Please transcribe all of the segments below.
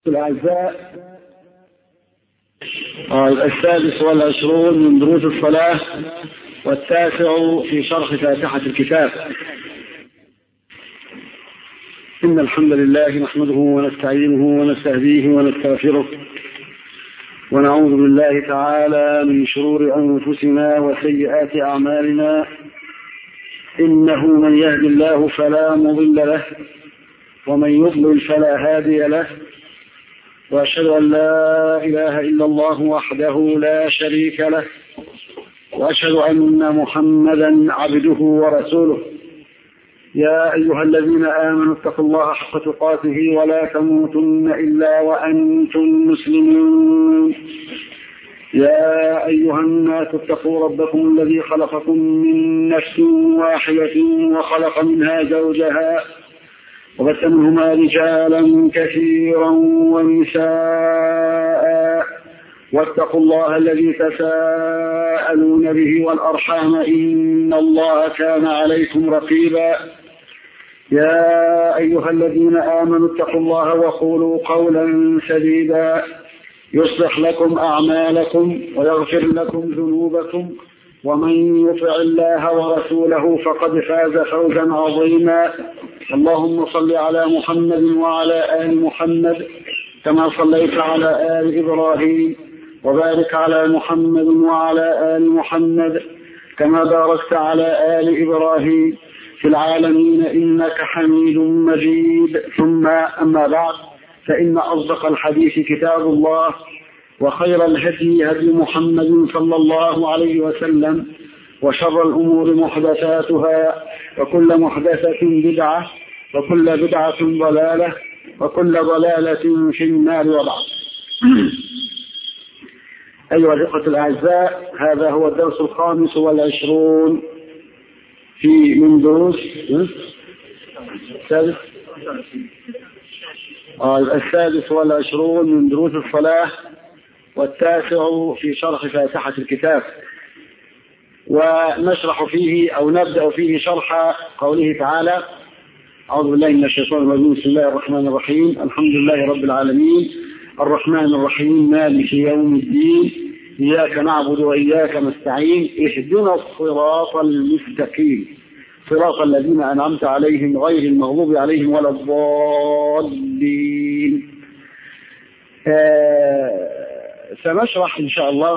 الأعزاء السادس والعشرون من دروس الصلاة والتاسع في شرح فاتحة الكتاب إن الحمد لله نحمده ونستعينه ونستهديه ونستغفره ونعوذ بالله تعالى من شرور أنفسنا وسيئات أعمالنا إنه من يهد الله فلا مضل له ومن يضلل فلا هادي له وأشهد أن لا إله إلا الله وحده لا شريك له وأشهد أن محمدا عبده ورسوله يا أيها الذين آمنوا اتقوا الله حق تقاته ولا تموتن إلا وأنتم مسلمون يا أيها الناس اتقوا ربكم الذي خلقكم من نفس واحدة وخلق منها زوجها وبث منهما رجالا كثيرا ونساء واتقوا الله الذي تساءلون به والأرحام إن الله كان عليكم رقيبا يا أيها الذين آمنوا اتقوا الله وقولوا قولا سديدا يصلح لكم أعمالكم ويغفر لكم ذنوبكم ومن يطع الله ورسوله فقد فاز فوزا عظيما اللهم صل على محمد وعلى آل محمد كما صليت على آل إبراهيم وبارك على محمد وعلى آل محمد كما باركت على آل إبراهيم في العالمين إنك حميد مجيد ثم أما بعد فإن أصدق الحديث كتاب الله وخير الهدي هدي محمد صلى الله عليه وسلم وشر الأمور محدثاتها وكل محدثة بدعة وكل بدعة ضلالة وكل ضلالة في النار وبعد أيها الإخوة الأعزاء هذا هو الدرس الخامس والعشرون في من دروس السادس السادس والعشرون من دروس الصلاة والتاسع في شرح فاتحة الكتاب ونشرح فيه أو نبدأ فيه شرح قوله تعالى أعوذ بالله من الشيطان الرجيم بسم الله الرحمن الرحيم الحمد لله رب العالمين الرحمن الرحيم مالك يوم الدين إياك نعبد وإياك نستعين اهدنا الصراط المستقيم صراط الذين أنعمت عليهم غير المغضوب عليهم ولا الضالين آه سنشرح إن شاء الله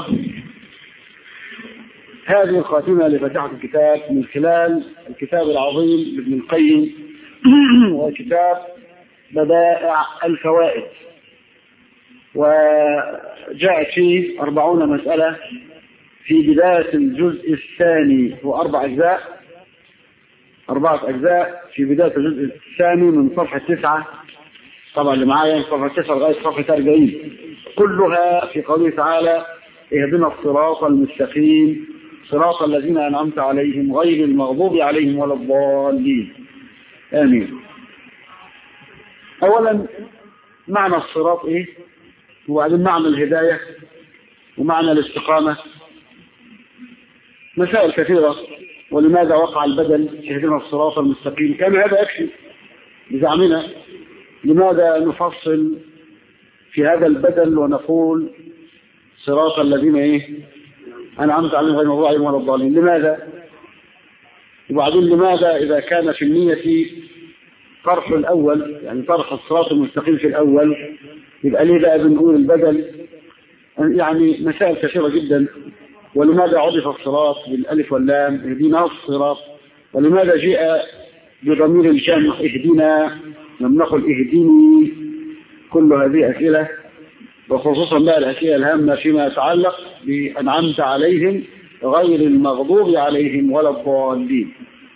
هذه الخاتمة لفتحة الكتاب من خلال الكتاب العظيم لابن القيم وكتاب بدائع الفوائد وجاءت فيه أربعون مسألة في بداية الجزء الثاني هو أربع أجزاء أربعة أجزاء في بداية الجزء الثاني من صفحة تسعة طبعا اللي معايا من صفحة تسعة لغاية صفحة 40 كلها في قوله تعالى اهدنا الصراط المستقيم صراط الذين أنعمت عليهم غير المغضوب عليهم ولا الضالين آمين أولا معنى الصراط إيه وبعدين معنى الهداية ومعنى الاستقامة مسائل كثيرة ولماذا وقع البدل اهدنا الصراط المستقيم كان هذا يكفي بزعمنا لماذا نفصل في هذا البدل ونقول صراط الذين ايه انعمت عليهم غير المغضوب عليهم ولا الضالين لماذا وبعدين لماذا اذا كان في النية طرح الاول يعني طرح الصراط المستقيم في الاول يبقى ليه بقى بنقول البدل يعني مسائل كثيرة جدا ولماذا عرف الصراط بالالف واللام اهدنا الصراط ولماذا جاء بضمير الجمع اهدنا لم نقل اهدني كل هذه أسئلة وخصوصا بقى الأسئلة الهامة فيما يتعلق بأنعمت عليهم غير المغضوب عليهم ولا الضالين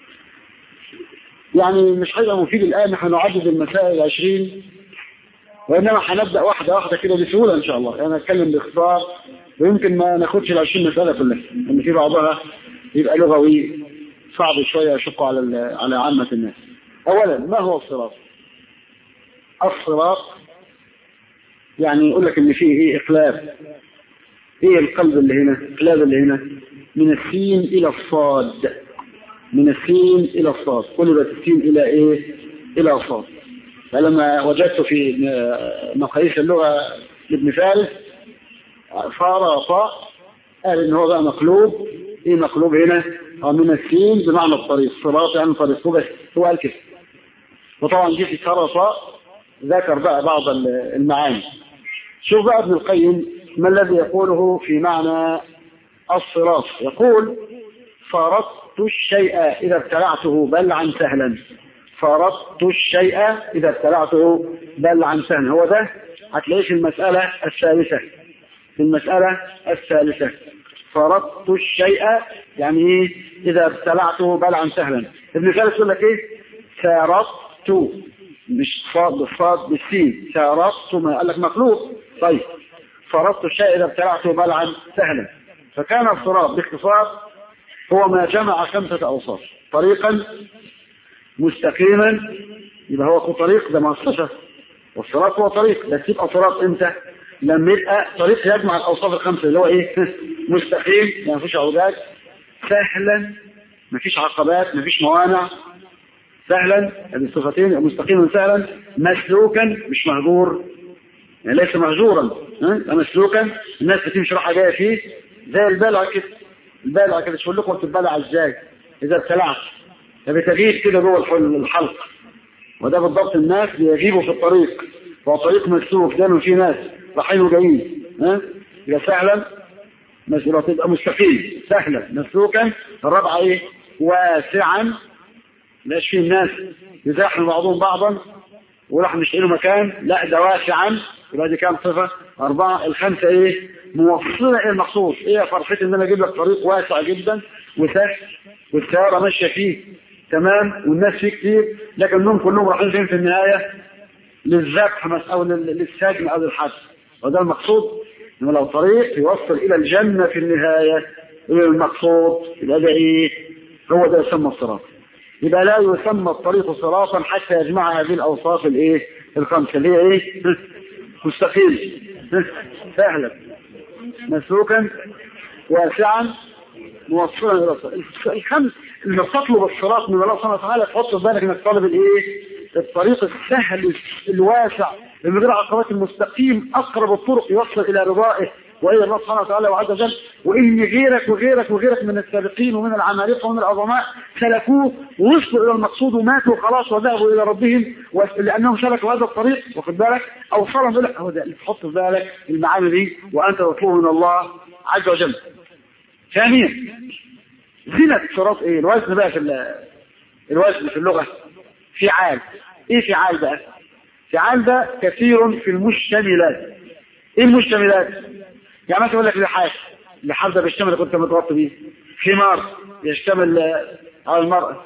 يعني مش هيبقى مفيد الآن نحن نعدد المسائل العشرين وإنما هنبدأ واحدة واحدة كده بسهولة إن شاء الله أنا أتكلم باختصار ويمكن ما ناخدش العشرين مسألة كلها إن في بعضها يبقى لغوي صعب شوية يشق على على عامة الناس أولا ما هو الصراط؟ الصراط يعني يقول لك ان فيه ايه اقلاب ايه القلب اللي هنا القلاب اللي هنا من السين الى الصاد من السين الى الصاد كل ده السين الى ايه الى صاد فلما وجدت في مقاييس اللغة لابن فارس فرط قال ان هو بقى مقلوب ايه مقلوب هنا أو من السين بمعنى الطريق صراط يعني طريق هو بس هو قال كده وطبعا جه في فرط ذكر بقى بعض المعاني شوف بقى ابن القيم ما الذي يقوله في معنى الصراط يقول فرطت الشيء إذا ابتلعته بلعا سهلا فرطت الشيء إذا ابتلعته بلعا سهلا هو ده هتلاقيه في المسألة الثالثة في المسألة الثالثة فرطت الشيء يعني ايه إذا ابتلعته بلعا سهلا ابن فارس يقول لك ايه سارطت مش صاد بالصاد بالسين سارطت ما قال لك مخلوق طيب فرطت الشيء إذا ابتلعته بلعا سهلا فكان الصراط باختصار هو ما جمع خمسة أوصاف طريقا مستقيما يبقى هو طريق ده مع الصفة والصراط هو طريق بس يبقى صراط امتى لما يبقى طريق يجمع الأوصاف الخمسة اللي هو ايه مستقيم يعني مفيش عوجات سهلا مفيش عقبات مفيش موانع سهلا الصفتين مستقيما سهلا مسلوكا مش مهجور يعني ليس مهجورا ها مسلوكا الناس بتمشي راحه جايه فيه زي البلع كده البلع كده تقول لكم بتبلع ازاي اذا ابتلعت فبتغيب كده جوه الحلق وده بالضبط الناس بيجيبوا في الطريق هو طريق مسلوك دايما في ناس رايحين وجايين ها يبقى سهلا مسلوك تبقى مستقيم سهلا مسلوكا الرابعه ايه واسعا مش في الناس يزاحموا بعضهم بعضا وراح مش له مكان لا ده واسعا يبقى دي كام صفه اربعه الخمسه ايه موصله الى المقصود ايه فرحتي ان انا اجيب لك طريق واسع جدا وسهل والسياره ماشيه فيه تمام والناس فيه كتير لكنهم كلهم رايحين فين في النهايه للذبح او للسجن او للحبس وده المقصود انه لو طريق يوصل الى الجنه في النهايه الى المقصود يبقى ده ايه هو ده يسمى الصراط يبقى لا يسمى الطريق صراطا حتى يجمع هذه الاوصاف الايه الخمسه اللي هي ايه مستقيم سهلا مسلوكا واسعا موصلا الى الخمس اللي تطلب الصراط من الله سبحانه وتعالى تحط في بالك انك طالب الايه الطريق السهل الواسع من غير عقبات المستقيم اقرب الطرق يوصل الى رضائه والى الله سبحانه وتعالى وعز وجل وان غيرك وغيرك وغيرك من السابقين ومن العمالقه ومن العظماء سلكوه ووصلوا الى المقصود وماتوا خلاص وذهبوا الى ربهم لانهم سلكوا هذا الطريق واخد بالك اوصلهم الى هو ده اللي تحط في بالك المعاني دي وانت تطلب من الله عز وجل. ثانيا زينة صراط ايه؟ الوزن بقى في الوزن في اللغه فعال ايه فعال بقى؟ فعال ده كثير في المشتملات ايه المشتملات؟ يعني مثلا يقول لك لحاف اللحاف ده بيشتمل كنت متغطي بيه خمار يشتمل على المرأة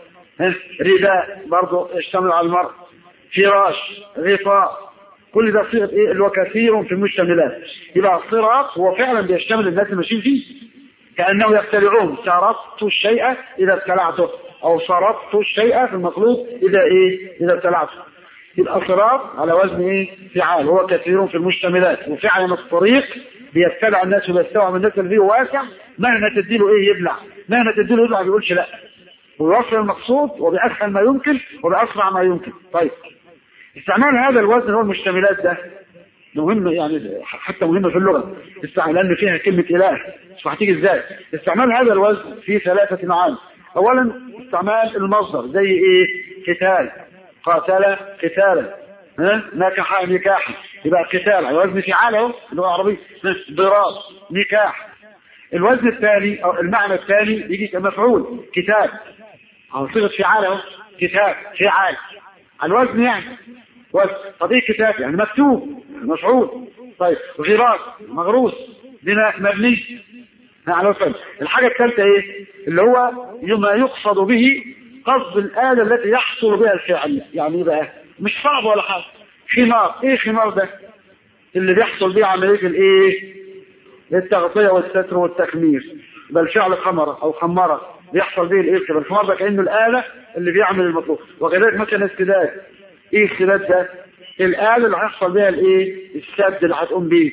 رداء برضه يشتمل على المرأة فراش غطاء كل ده صيغه ايه اللي هو كثير في المشتملات يبقى الصراط هو فعلا بيشتمل الناس اللي ماشيين فيه كانه يبتلعون سرطت الشيء اذا ابتلعته او سرطت الشيء في المخلوق اذا ايه اذا ابتلعته يبقى صراط على وزن ايه فعال هو كثير في المشتملات وفعلا الطريق بيبتلع الناس وبيستوعب الناس اللي فيه واسع مهما تديله ايه يبلع مهما تديله يبلع ما بيقولش لا ويوصل المقصود وبأسهل ما يمكن وبأسرع ما يمكن طيب استعمال هذا الوزن هو المشتملات ده مهم يعني حتى مهم في اللغة استعمال لأن فيها كلمة إله مش هتيجي ازاي استعمال هذا الوزن في ثلاثة معاني أولا استعمال المصدر زي إيه قتال قاتل قتالا ها نكح نكاحا يبقى قتال وزن فعال اهو اللي هو عربي ضراب نكاح الوزن الثاني او المعنى الثاني يجي كمفعول كتاب او صيغه فعال اهو كتاب فعال الوزن يعني وزن طب ايه كتاب يعني مكتوب مفعول طيب غراس مغروس بناء مبني على وزن الحاجه الثالثه ايه اللي هو ما يقصد به قصد الآلة التي يحصل بها الفعل يعني ايه بقى مش صعب ولا حاجه خمار ايه خمار ده اللي بيحصل بيه عمليه الايه التغطيه والستر والتخمير بل فعل خمره او خمره بيحصل بيه الايه كده الخمار ده كانه الاله اللي بيعمل المطلوب وكذلك مثلا السداد ايه السداد ده الاله اللي هيحصل بيها الايه السد اللي هتقوم بيه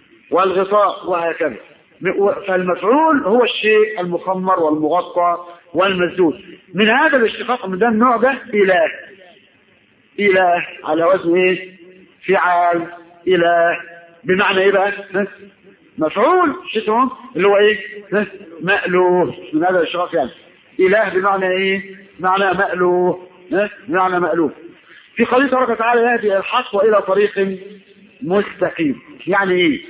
والغطاء وهكذا فالمفعول هو الشيء المخمر والمغطى والمسدود من هذا الاشتقاق من ده النوع ده اله إله على وزن إيه؟ فعال إله بمعنى إيه بقى؟ ها؟ مفعول شتهم اللي هو إيه؟ ها؟ مألوه من هذا الاشراف يعني إله بمعنى إيه؟ معنى مألوه ها؟ بمعنى مألوه في قوله تبارك وتعالى يهدي الحق وإلى طريق مستقيم يعني إيه؟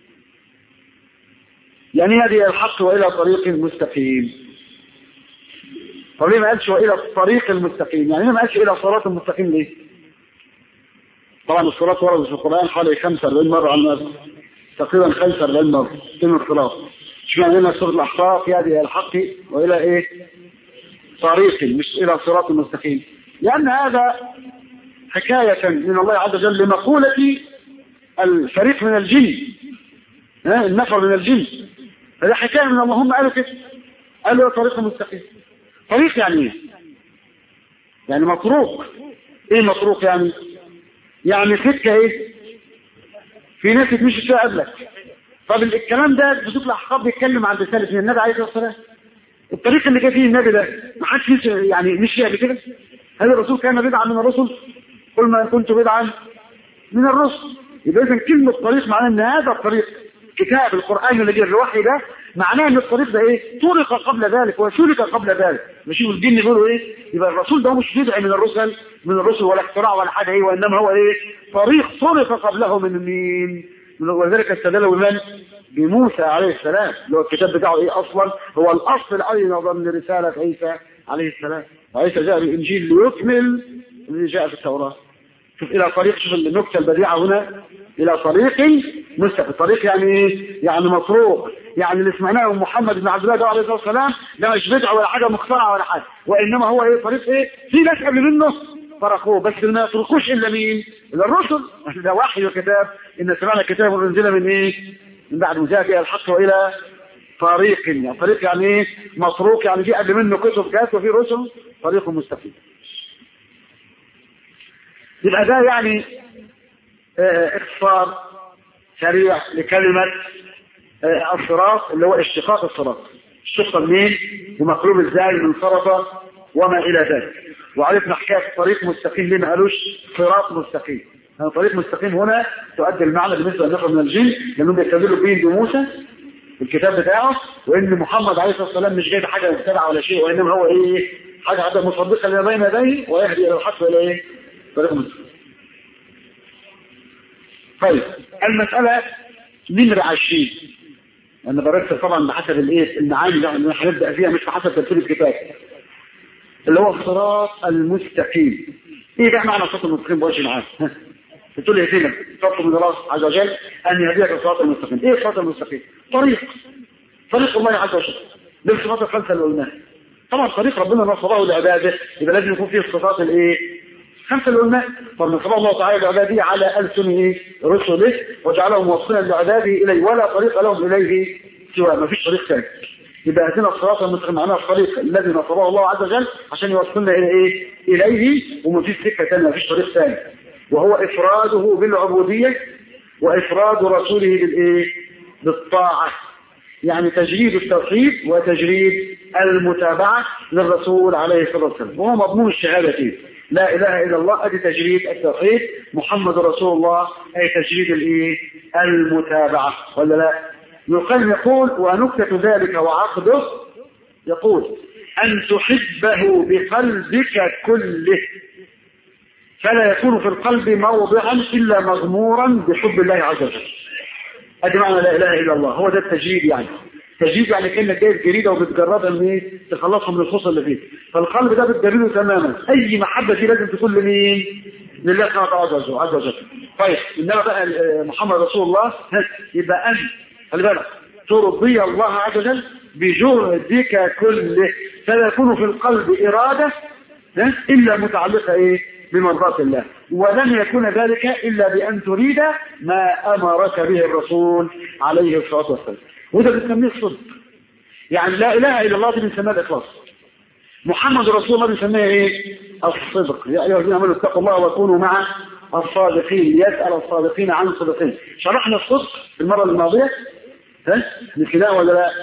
يعني يهدي الحق وإلى طريق مستقيم طب ليه ما قالش والى الطريق المستقيم يعني ليه ما قالش الى الصراط المستقيم ليه طبعا الصراط ورد في القران حوالي 45 مره على الناس تقريبا 45 مره كلمه الصراط اشمعنى هنا سوره الاحقاف يهدي الى الحق والى ايه طريق مش الى الصراط المستقيم لان هذا حكايه من الله عز وجل لمقوله الفريق من الجن ها النفر من الجن هذا حكايه من الله هم قالوا كده قالوا طريق مستقيم طريق يعني ايه يعني مطروق ايه مطروق يعني يعني سكه ايه في ناس تمشي فيها قبلك طب الكلام ده بشوف الاحقاب بيتكلم عن رساله من النبي عليه الصلاه والسلام الطريق اللي جه فيه النبي ده ما حدش مشي يعني مشي قبل كده هل الرسول كان بدعا من الرسل قل ما كنت بدعا من الرسل يبقى اذا كلمه طريق معناه ان هذا الطريق كتاب القران اللي جه الوحي ده معناه ان الطريق ده ايه طرق قبل ذلك وسلك قبل ذلك مش الجن بيقولوا ايه يبقى الرسول ده مش بدع من الرسل من الرسل ولا اختراع ولا حاجه ايه وانما هو ايه طريق طرق قبله من مين ولذلك استدلوا بمن بموسى عليه السلام اللي هو الكتاب بتاعه ايه اصلا هو الاصل ايضا لرساله عيسى عليه السلام وعيسى جاء بالانجيل ليكمل اللي جاء في التوراه شوف الى طريق شوف النكته البديعه هنا الى طريق مستقيم طريق يعني ايه يعني مطروق يعني اللي سمعناه من محمد بن عبد الله ده عليه الصلاه والسلام ده مش بدعه ولا حاجه مخترعه ولا حاجه وانما هو ايه طريق ايه في ناس قبل منه فرقوه بس اللي ما يتركوش الا مين الا الرسل ده وحي وكتاب ان سمعنا كتاب انزل من ايه من بعد مجاء الحق والى طريق يعني طريق يعني ايه مطروق يعني في قبل منه كتب جات وفي رسل طريق مستقيم يبقى ده يعني اه اختصار سريع لكلمة اه الصراط اللي هو اشتقاق الصراط اشتق منين ومقلوب ازاي من صرف وما الى ذلك وعرفنا حكايه طريق مستقيم ليه ما قالوش صراط مستقيم يعني طريق مستقيم هنا تؤدي المعنى بالنسبه للنفر من الجن لانهم بيستدلوا به بموسى الكتاب بتاعه وان محمد عليه الصلاه والسلام مش جايب حاجه مبتدعه ولا شيء وانما هو ايه حاجه عدم مصدقه لما بين يديه ويهدي الى الحق الى ايه طريق مستقيم طيب المساله نمرة 20 انا برتب طبعا بحسب الايه المعاني اللي احنا هنبدا فيها مش بحسب ترتيب الكتاب اللي هو الصراط المستقيم ايه بقى معنى الصراط المستقيم بوجه عام بتقول لي فين تطلب من الله عز وجل ان يهديك الصراط المستقيم ايه الصراط المستقيم طريق طريق الله عز وجل بالصفات الخمسه اللي قلناها طبعا طريق ربنا نصبه لعباده يبقى لازم يكون فيه الصفات الايه خمسه اللي قلناها فنصبه الله تعالى لعباده على السن ايه رسله وجعلهم موصلا لعباده اليه ولا طريق لهم اليه سوى ما فيش طريق ثاني يبقى هاتنا الصراط المستقيم معناها الطريق الذي نصبه الله عز وجل عشان يوصلنا الى ايه اليه وما فيش سكه ثانيه ما فيش طريق ثاني وهو افراده بالعبوديه وافراد رسوله بالايه بالطاعه يعني تجريد التوحيد وتجريد المتابعه للرسول عليه الصلاه والسلام وهو مضمون الشهادتين لا اله الا الله ادي تجريد التوحيد محمد رسول الله اي تجريد الايه المتابعه ولا لا يقال يقول ونكتة ذلك وعقده يقول أن تحبه بقلبك كله فلا يكون في القلب موضعا إلا مغمورا بحب الله عز وجل هذا معنى لا إله إلا الله هو ده التجريد يعني تجريد يعني كأنك جايب جريدة وبتجردها من ايه تخلصها من الخصل اللي فيه فالقلب ده بتجرده تماما أي محبة فيه لازم تكون لمين لله سبحانه وتعالى عز وجل طيب إنما بقى محمد رسول الله يبقى أنت خلي بالك ترضي الله عز وجل بجهدك كله فلا يكون في القلب إرادة إلا متعلقة إيه بمرضاة الله ولن يكون ذلك إلا بأن تريد ما أمرك به الرسول عليه الصلاة والسلام وده بنسميه الصدق يعني لا إله إلا الله دي بنسميها الإخلاص محمد رسول الله بنسميها إيه الصدق يا أيها الذين آمنوا اتقوا الله وكونوا مع الصادقين يسأل الصادقين عن صدقين شرحنا الصدق في المرة الماضية ها نسيناه ولا لا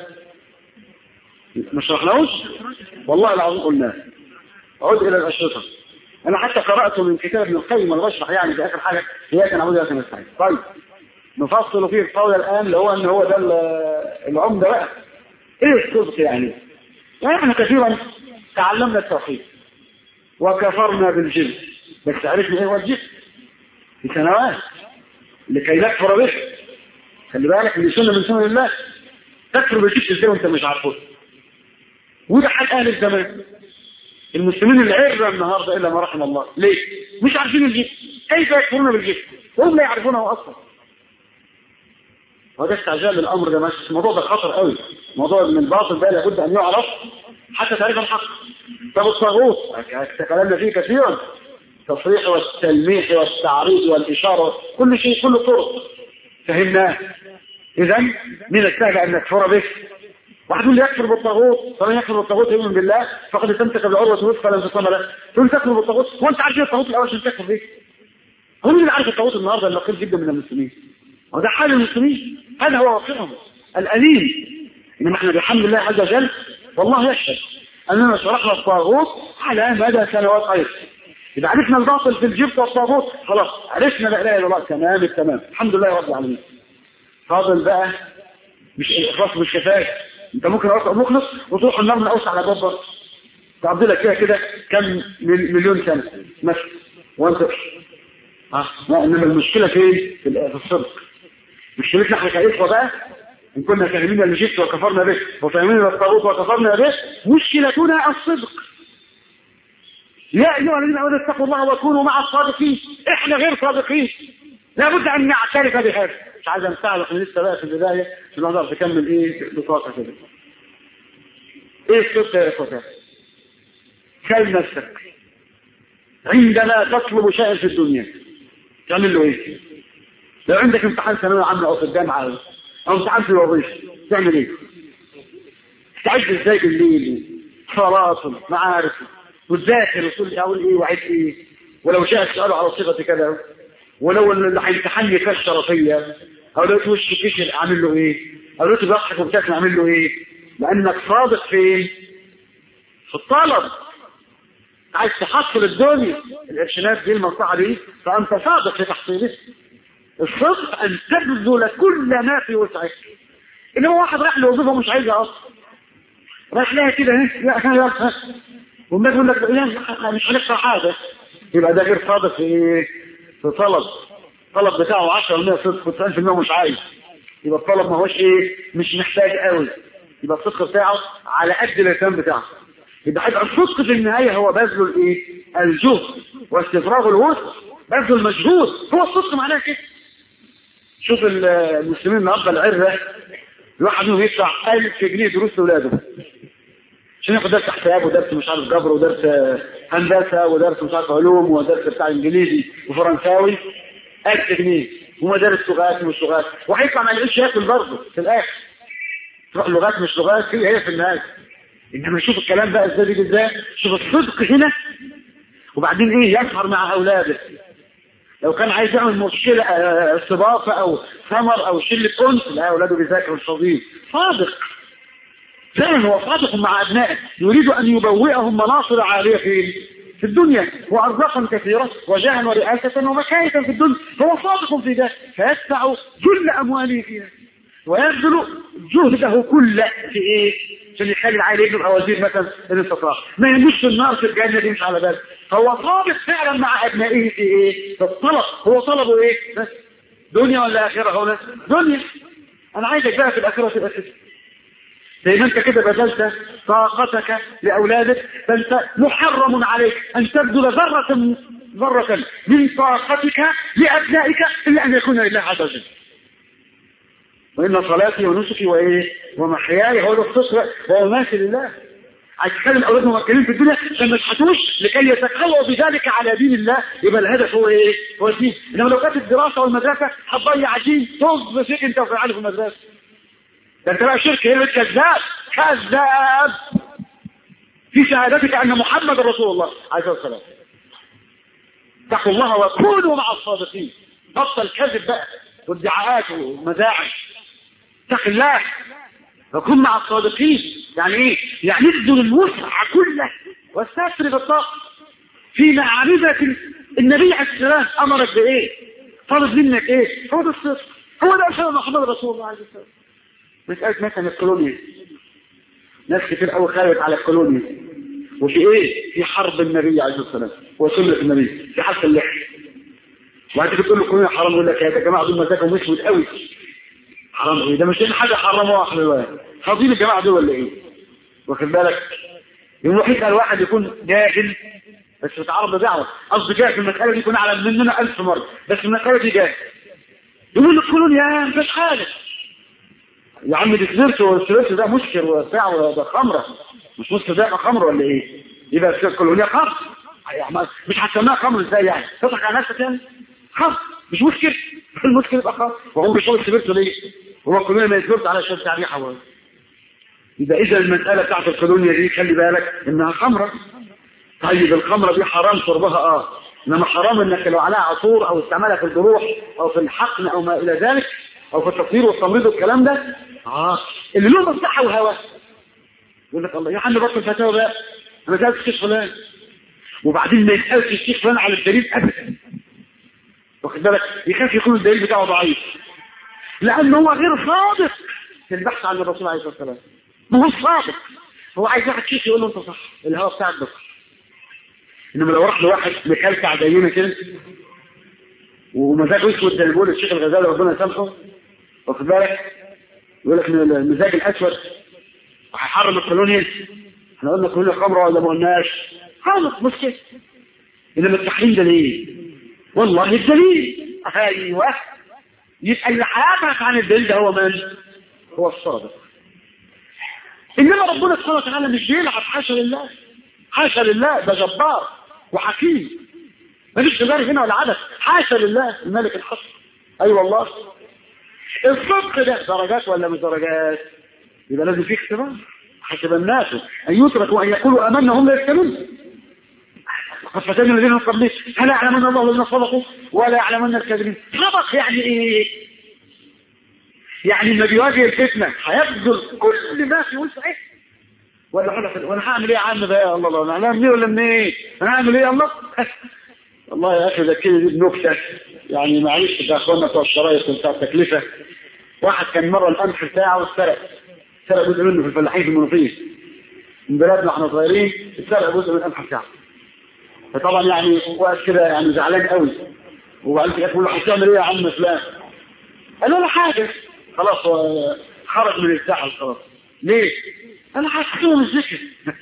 ما شرحناهوش والله العظيم قلناه عد الى الاشرطه انا حتى قرات من كتاب ابن القيم وانا بشرح يعني في اخر حاجه اياك نعبد واياك نستعين طيب نفصل فيه القول الان اللي هو ان هو ده العمده بقى ايه الصدق يعني؟ يعني احنا كثيرا تعلمنا التوحيد وكفرنا بالجن بس عرفنا ايه هو الجن في سنوات لكي نكفر به خلي بالك ان سنه من سنن الله تكفر بالجن ازاي وانت مش عارفه وده حال اهل الزمان المسلمين العرة النهارده الا ما رحم الله ليه؟ مش عارفين الجن كيف يكفرون بالجن وهم لا يعرفونه اصلا وده استعجال الامر ده ماشي الموضوع ده خطر قوي موضوع من الباطل ده لابد ان يعرف حتى تعرف الحق طب الطاغوت تكلمنا فيه كثيرا التصريح والتلميح والتعريض والاشاره كل شيء كل طرق فهمناه اذا من السهل ان نكفر به واحد يقول لي يكفر بالطاغوت فمن يكفر بالطاغوت يؤمن بالله فقد استمسك بالعروه الوثقى لا انفصام له تقول تكفر بالطاغوت هو انت عارف ايه الطاغوت الاول عشان تكفر به هو مين اللي عارف الطاغوت النهارده اللي قليل جدا من المسلمين وده حال المسلمين هذا هو واقعهم الأليم إنما احنا بحمد الله عز وجل والله يشهد أننا شرحنا الطاغوت على مدى سنوات أيضا إذا عرفنا الباطل في الجبت والطاغوت خلاص عرفنا لا إله إلا الله تمام التمام الحمد لله رب العالمين فاضل بقى مش إخلاص مش كفاية أنت ممكن أبقى مخلص وتروح النار من أوسع على بابا تعبد لك فيها كده كم مليون سنة مثلا وأنت اه لا انما المشكله فين؟ في الصدق مشكلتنا احنا كإخوة بقى إن كنا فاهمين الجبت وكفرنا به وفاهمين الطاغوت وكفرنا به مشكلتنا الصدق يا أيها الذين آمنوا اتقوا الله وكونوا مع الصادقين إحنا غير صادقين لابد أن نعترف بهذا مش عايز أنفعل احنا لسه بقى في البداية عشان نقدر تكمل إيه بطاقة كده إيه الصدق يا إخوة كل نفسك عندما تطلب شيئا في الدنيا تعمل له إيه؟ لو عندك امتحان ثانويه عامه او في الجامعه او امتحان في الوظيفه تعمل ايه؟ تستعد ازاي بالليل صلاة معارف وتذاكر وتقول اقول ايه وعيد ايه ولو جاء السؤال على صيغه كذا ولو اللي هيمتحني كاش شرفيه او لو وش كشر اعمل له ايه؟ او لو بيضحك وبتاكل اعمل له ايه؟ لانك صادق في في الطلب عايز تحصل الدنيا الارشادات دي المنصحه دي فانت صادق في تحصيلها الصدق ان تبذل كل ما في وسعك انما واحد راح لوظيفه مش عايزها اصلا راح لها كده ها والناس يقول لك لا مش هنقطع حاجه يبقى ده غير صادق في ايه؟ في طلب الطلب بتاعه 10% صدق و90% مش عايز يبقى الطلب ما هوش ايه؟ مش محتاج قوي يبقى الصدق بتاعه على قد اللسان بتاعه يبقى هيبقى الصدق في النهايه هو بذل الايه؟ الجهد واستفراغ الوسع بذل المجهود هو الصدق معناه كده شوف المسلمين النهارده العره الواحد منهم يدفع 1000 جنيه دروس لاولاده عشان ياخد درس حساب ودرس مش عارف جبر ودرس هندسه ودرس مش عارف علوم ودرس بتاع انجليزي وفرنساوي 1000 جنيه ومدارس لغات ومش لغات وهيطلع ما يلاقيش ياكل برضه في الاخر تروح لغات مش لغات هي هي في النهايه انما شوف الكلام بقى ازاي بيجي ازاي شوف الصدق هنا وبعدين ايه يسهر مع اولاده لو كان عايز يعمل مشكلة استضافة او ثمر او شلة انس لا اولاده بيذاكروا الصديق صادق فعلا هو صادق مع ابنائه يريد ان يبوئهم مناصر عالية في في الدنيا وارزاقا كثيرة وجاها ورئاسة ومكانة في الدنيا هو صادق في ذلك فيدفع كل امواله فيها ويبذل جهده كله في ايه؟ عشان يخلي العائله يبقى وزير مثلا ان استطاع ما يمش النار في الجنه دي مش على باله هو صادق فعلا مع ابنائه في ايه؟ في الطلب هو طلبه ايه؟ بس دنيا ولا اخره هنا؟ دنيا انا عايزك بقى في الاخره تبقى كده زي ما انت كده بذلت طاقتك لاولادك فانت محرم عليك ان تبذل ذره ذره من طاقتك لابنائك الا ان يكون لله عز وجل وإن صلاتي ونسكي وإيه ومحياي هو الصدق ومماثل لله عايز تخلي الأولاد ممكنين في الدنيا عشان ما يشحتوش لكي يتقووا بذلك على دين الله يبقى الهدف هو إيه؟ هو الدين إنما لو كانت الدراسة والمدرسة هتضيع دين طز فيك أنت وفي في المدرسة ده أنت بقى شرك إيه كذاب كذاب في شهادتك أن محمد رسول الله عليه الصلاة والسلام اتقوا الله وكونوا مع الصادقين بطل كذب بقى والدعاءات والمزاعم اتق الله وكن مع الصادقين يعني ايه يعني ابذل الوسع كله واستسر بالطاقه في معرفة النبي عليه السلام أمرك بإيه طلب منك إيه هو ده الصدق هو ده أسلام محمد رسول الله عليه السلام مسألة مثلا الكولونيا ناس كتير قوي خالفت على الكولونيا وفي ايه في حرب النبي عليه الصلاه والسلام وسنه النبي في حرب اللحيه وانت بتقول له الكولونيا حرام يقول لك يا جماعه دول مزاجهم اسود قوي حرام ايه ده مش حاجه حرموها احنا الوقت فاضيين الجماعه دول ولا ايه واخد بالك يروح يسال واحد يكون جاهل بس بيتعرض لدعوه قصدي جاهل في المساله دي يكون اعلى مننا ألف مره بس في المساله دي جاهل يقول له الكولونيا مفيش حاجه يا عم دي سبيرت والسبيرت ده مسكر وبتاع ده خمره مش مسكر ده خمر ولا ايه يبقى الكولونيا خمر مش هتسميها خمر ازاي يعني تضحك على نفسك يعني خمر مش مسكر المسكر يبقى خمر وهو بيشرب السبيرت ليه هو الكولونيا ما يسبيرت على شرب تعريحه يبقى اذا المساله بتاعت الكولونيا دي خلي بالك انها خمره طيب الخمره دي حرام شربها اه انما حرام انك لو عليها عصور او استعمالها في الجروح او في الحقن او ما الى ذلك او في التطهير والتمريض والكلام ده اه اللي له مصلحه وهوى يقول لك الله يا عم بطل فتاوى بقى انا سالت الشيخ فلان وبعدين ما يسالش الشيخ فلان على الدليل ابدا واخد بالك يخاف يكون الدليل بتاعه ضعيف لانه هو غير صادق في البحث عن الرسول عليه الصلاه والسلام ما هو صادق هو عايز واحد شيخ يقول له انت صح الهوى بتاعك ده صح انما لو راح لواحد مكلكع زينا كده ومزاجه اسود زي ما بيقول الشيخ الغزالي ربنا يسامحه واخد بالك يقول لك المزاج الاسود وهيحرم الكولونيا احنا قلنا كولونيا خمره ولا ما قلناش خالص مشكله انما التحريم ده ليه؟ والله الدليل ايوه يبقى اللي هيبحث عن الدليل ده هو من؟ هو الصادق انما ربنا سبحانه وتعالى مش بيلعب حاشا لله حاشا لله ده جبار وحكيم مفيش هزار هنا ولا عدد حاشا لله الملك الحق اي أيوة والله الصدق ده درجات ولا مش درجات يبقى لازم فيه اختبار حسب الناس ان يتركوا ان يقولوا امنا هم لا يفتنون قد فتنا الذين من قبلهم فلا يعلمن الله الذين صدقوا ولا يعلمن الكاذبين صدق يعني ايه يعني لما بيواجه الفتنه هيبذل كل ما في وسعه ولا حاجه وانا هعمل ايه يا عم بقى يا الله انا هعمل ايه ولا من ايه انا هعمل ايه يا الله والله يا اخي ذكرني دي بنكته يعني معلش يا اخوانا بتوع الشرايط بتاع التكلفه واحد كان مره القمح بتاعه واتسرق سرق جزء منه في الفلاحين في المنوفيه من بلادنا احنا صغيرين اتسرق جزء من القمح بتاعه فطبعا يعني وقت كده يعني زعلان قوي وبعدين كده بيقول له هتعمل ايه يا عم فلان؟ قال له لا حاجه خلاص هو خرج من الزعل خلاص ليه؟ انا هحكيهم الذكر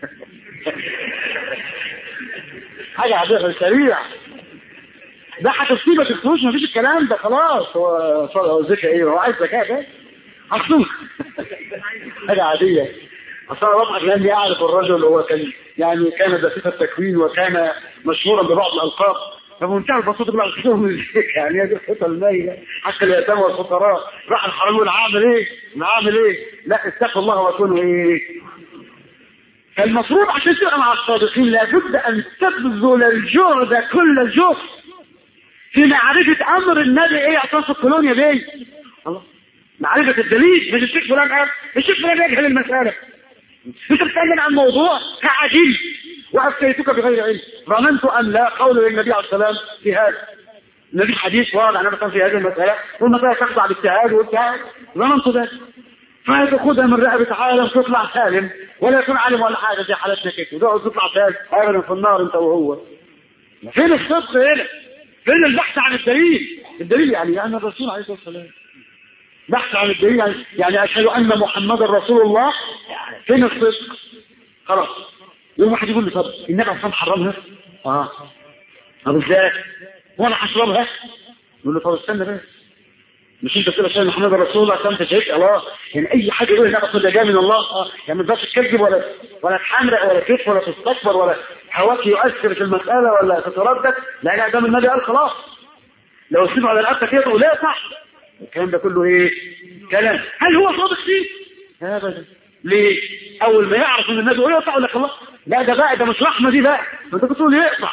حاجه عاديه سريع ده هتصيبك الفلوس مفيش الكلام ده خلاص هو هو ذكاء ايه هو عايز ذكاء ده هتصيبك حاجه عاديه اصل انا بضحك لاني اعرف الرجل هو كان يعني كان دقيق التكوين وكان مشهورا ببعض الالقاب فبمنتهى البساطه بقى الخطوه من يعني هي دي الخطه المايله حتى اليتامى والفقراء راح الحرام يقول عامل ايه؟ عامل ايه؟ لا اتقوا الله وكونوا ايه؟ فالمفروض عشان تبقى مع الصادقين لابد ان تبذل الجهد كل الجهد في معرفة امر النبي ايه اعطاس الكولونيا بيه الله معرفة الدليل مش الشيخ فلان قال الشيخ فلان يجهل المسألة انت بتتكلم عن موضوع كعجيب وافتيتك بغير علم ظننت ان لا قول للنبي عليه السلام في هذا النبي حديث واضح انا مثلا في هذه المسألة والمسألة تخضع باجتهاد واجتهاد ظننت ذلك فتاخدها من رقبة عالم تطلع سالم ولا يكون عالم ولا حاجة زي حالتنا كده وتقعد تطلع سالم ابدا في النار انت وهو فين الصدق هنا؟ فين البحث عن الدليل؟ الدليل يعني يعني الرسول عليه الصلاة والسلام بحث عن الدليل يعني, يعني أشهد أن محمد رسول الله فين الصدق؟ خلاص يوم واحد يقول لي طب النبي عليه حرمها؟ اه طب ازاي؟ وانا هشربها؟ يقول له طب استنى بس مش انت كده عشان محمد رسول الله عشان انت شايف الله يعني اي حاجه يقول النبي صلى جاي من الله اه يعني ما تقدرش تكذب ولا ولا تحمرق ولا تكذب ولا تستكبر ولا هواك يؤثر في المساله ولا تتردد لا لا ده النبي قال خلاص لو سمعوا على الأبتة كده لا صح الكلام ده كله ايه كلام هل هو صادق فيه ابدا ليه اول ما يعرف ان النبي يقطع يقول لك الله لا ده بقى ده مش رحمه دي بقى ما انت بتقول يقطع